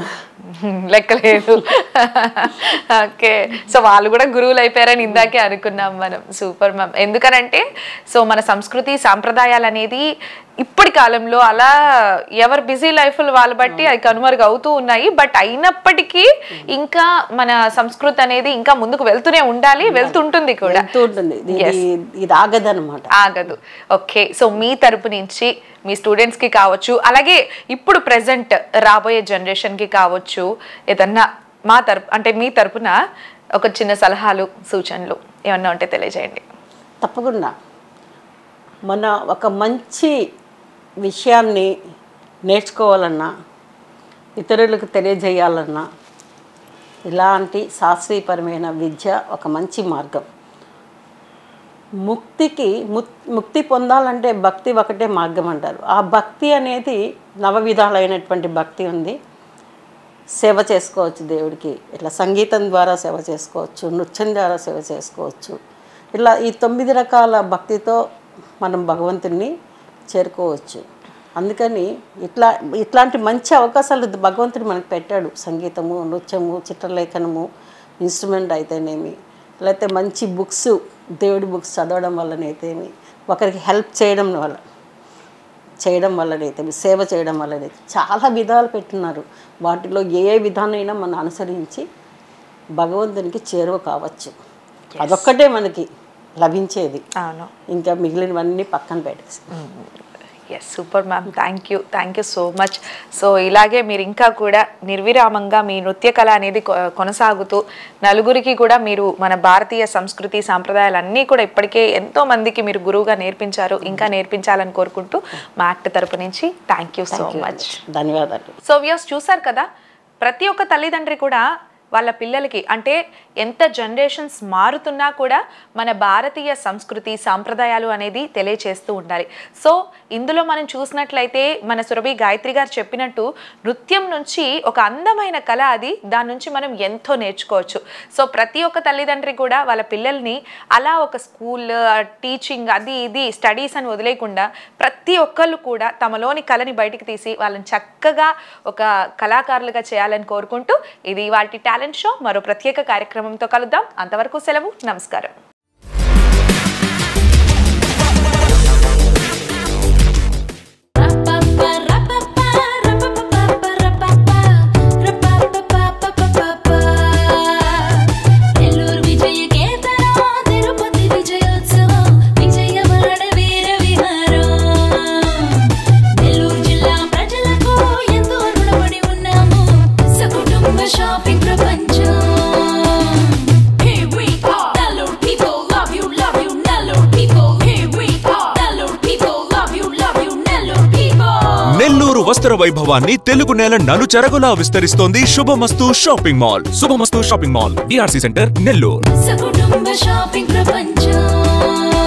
లెక్కలేదు ఓకే సో వాళ్ళు కూడా గురువులు అయిపోయారని ఇందాకే అనుకున్నాం మనం సూపర్ మ్యామ్ ఎందుకనంటే సో మన సంస్కృతి సాంప్రదాయాలు అనేది ఇప్పటి కాలంలో అలా ఎవరు బిజీ లైఫ్ వాళ్ళ బట్టి అది కనుమరుగు అవుతూ ఉన్నాయి బట్ అయినప్పటికీ ఇంకా మన సంస్కృతి అనేది ఇంకా ముందుకు వెళ్తూనే ఉండాలి వెళ్తుంటుంది కూడా వెళ్తూ ఉంటుంది ఇది- ఇది- ఇది ఆగదనమాట ఆగదు ఓకే సో మీ తరపు నుంచి మీ స్టూడెంట్స్కి కావచ్చు అలాగే ఇప్పుడు ప్రెసెంట్ రాబోయే జనరేషన్కి కావచ్చు ఏదన్నా మా తరపు అంటే మీ తరపున ఒక చిన్న సలహాలు సూచనలు ఏమన్నా ఉంటే తెలియజేయండి తప్పకుండా మన ఒక మంచి విషయాన్ని నేర్చుకోవాలన్నా ఇతరులకు తెలియజేయాలన్నా ఇలాంటి శాస్త్రీయపరమైన విద్య ఒక మంచి మార్గం ముక్తికి ముక్- ముక్తి పొందాలంటే భక్తి ఒకటే మార్గం అంటారు ఆ భక్తి అనేది నవ విధాలైనటువంటి భక్తి ఉంది సేవ చేసుకోవచ్చు దేవుడికి ఇట్లా సంగీతం ద్వారా సేవ చేసుకోవచ్చు నృత్యం ద్వారా సేవ చేసుకోవచ్చు ఇలా ఈ తొమ్మిది రకాల భక్తితో మనం భగవంతుణ్ణి చేరుకోవచ్చు అందుకని ఇట్లా ఇట్లాంటి మంచి అవకాశాలు భగవంతుడు మనకు పెట్టాడు సంగీతము నృత్యము చిత్రలేఖనము ఇన్స్ట్రుమెంట్ అయితేనేమి లేకపోతే మంచి బుక్స్ దేవుడి బుక్స్ చదవడం వల్లనైతేమి ఒకరికి హెల్ప్ చేయడం వల్ల చేయడం వల్లనైతే సేవ చేయడం వల్లనైతే చాలా విధాలు పెట్టున్నారు వాటిలో ఏ ఏ విధానమైనా మనం అనుసరించి భగవంతునికి చేరువ కావచ్చు అదొక్కటే మనకి లభించేది అవును ఇంకా మిగిలినవన్నీ పక్కన పెట్టేసి yes super ma'am thank you thank you so much so ఇలాగే మీరు ఇంకా కూడా నిర్విరామంగా మీ నృత్య కళ అనేది కొ- కొనసాగుతూ నలుగురికి కూడా మీరు మన భారతీయ సంస్కృతి సాంప్రదాయాలు అన్నీ కూడా ఇప్పటికే ఎంతో మందికి మీరు గురువుగా నేర్పించారు ఇంకా నేర్పించాలని కోరుకుంటూ మా యాక్ట్ తరపు నుంచి థ్యాంక్ యూ సో మచ్ ధన్యవాదాలు సో వ్యూస్ చూసారు కదా ప్రతి ఒక్క తల్లిదండ్రి కూడా వాళ్ళ పిల్లలకి అంటే ఎంత జనరేషన్స్ మారుతున్నా కూడా మన భారతీయ సంస్కృతి సాంప్రదాయాలు అనేది తెలియచేస్తూ ఉండాలి సో ఇందులో మనం చూసినట్లయితే మన సురభి గాయత్రి గారు చెప్పినట్టు నృత్యం నుంచి ఒక అందమైన కళ అది దాని నుంచి మనం ఎంతో నేర్చుకోవచ్చు సో ప్రతి ఒక్క తల్లిదండ్రి కూడా వాళ్ళ పిల్లల్ని అలా ఒక స్కూల్ టీచింగ్ అది ఇది స్టడీస్ అని వదిలేకుండా ప్రతి ఒక్కళ్ళు కూడా తమలోని కళని బయటికి తీసి వాళ్ళని చక్కగా ఒక కళాకారులుగా చేయాలని కోరుకుంటూ ఇది వాటి టాలెంట్ షో మరో ప్రత్యేక కార్యక్రమంతో కలుద్దాం అంతవరకు సెలవు నమస్కారం నెల్లూరు విజయ కేతనం తిరుపతి విజయోత్సవం విజయవాడ వీర విహారం నెల్లూరు జిల్లా ప్రజలకు ఎంతో రుణపడి ఉన్నాము సకుటుంబ షాపింగ్ ప్రపంచం Here we are, Nellore people love you, love you, Nellore people. Here we are, Nellore people love you, love you, Nellore people. Nellore వస్త్ర వైభవాన్ని తెలుగు నేల నలుచెరగులా విస్తరిస్తోంది Shubhamasthu shopping mall Shubhamasthu shopping mall D R C centre Nellore సకుటుంబ షాపింగ్ ప్రపంచం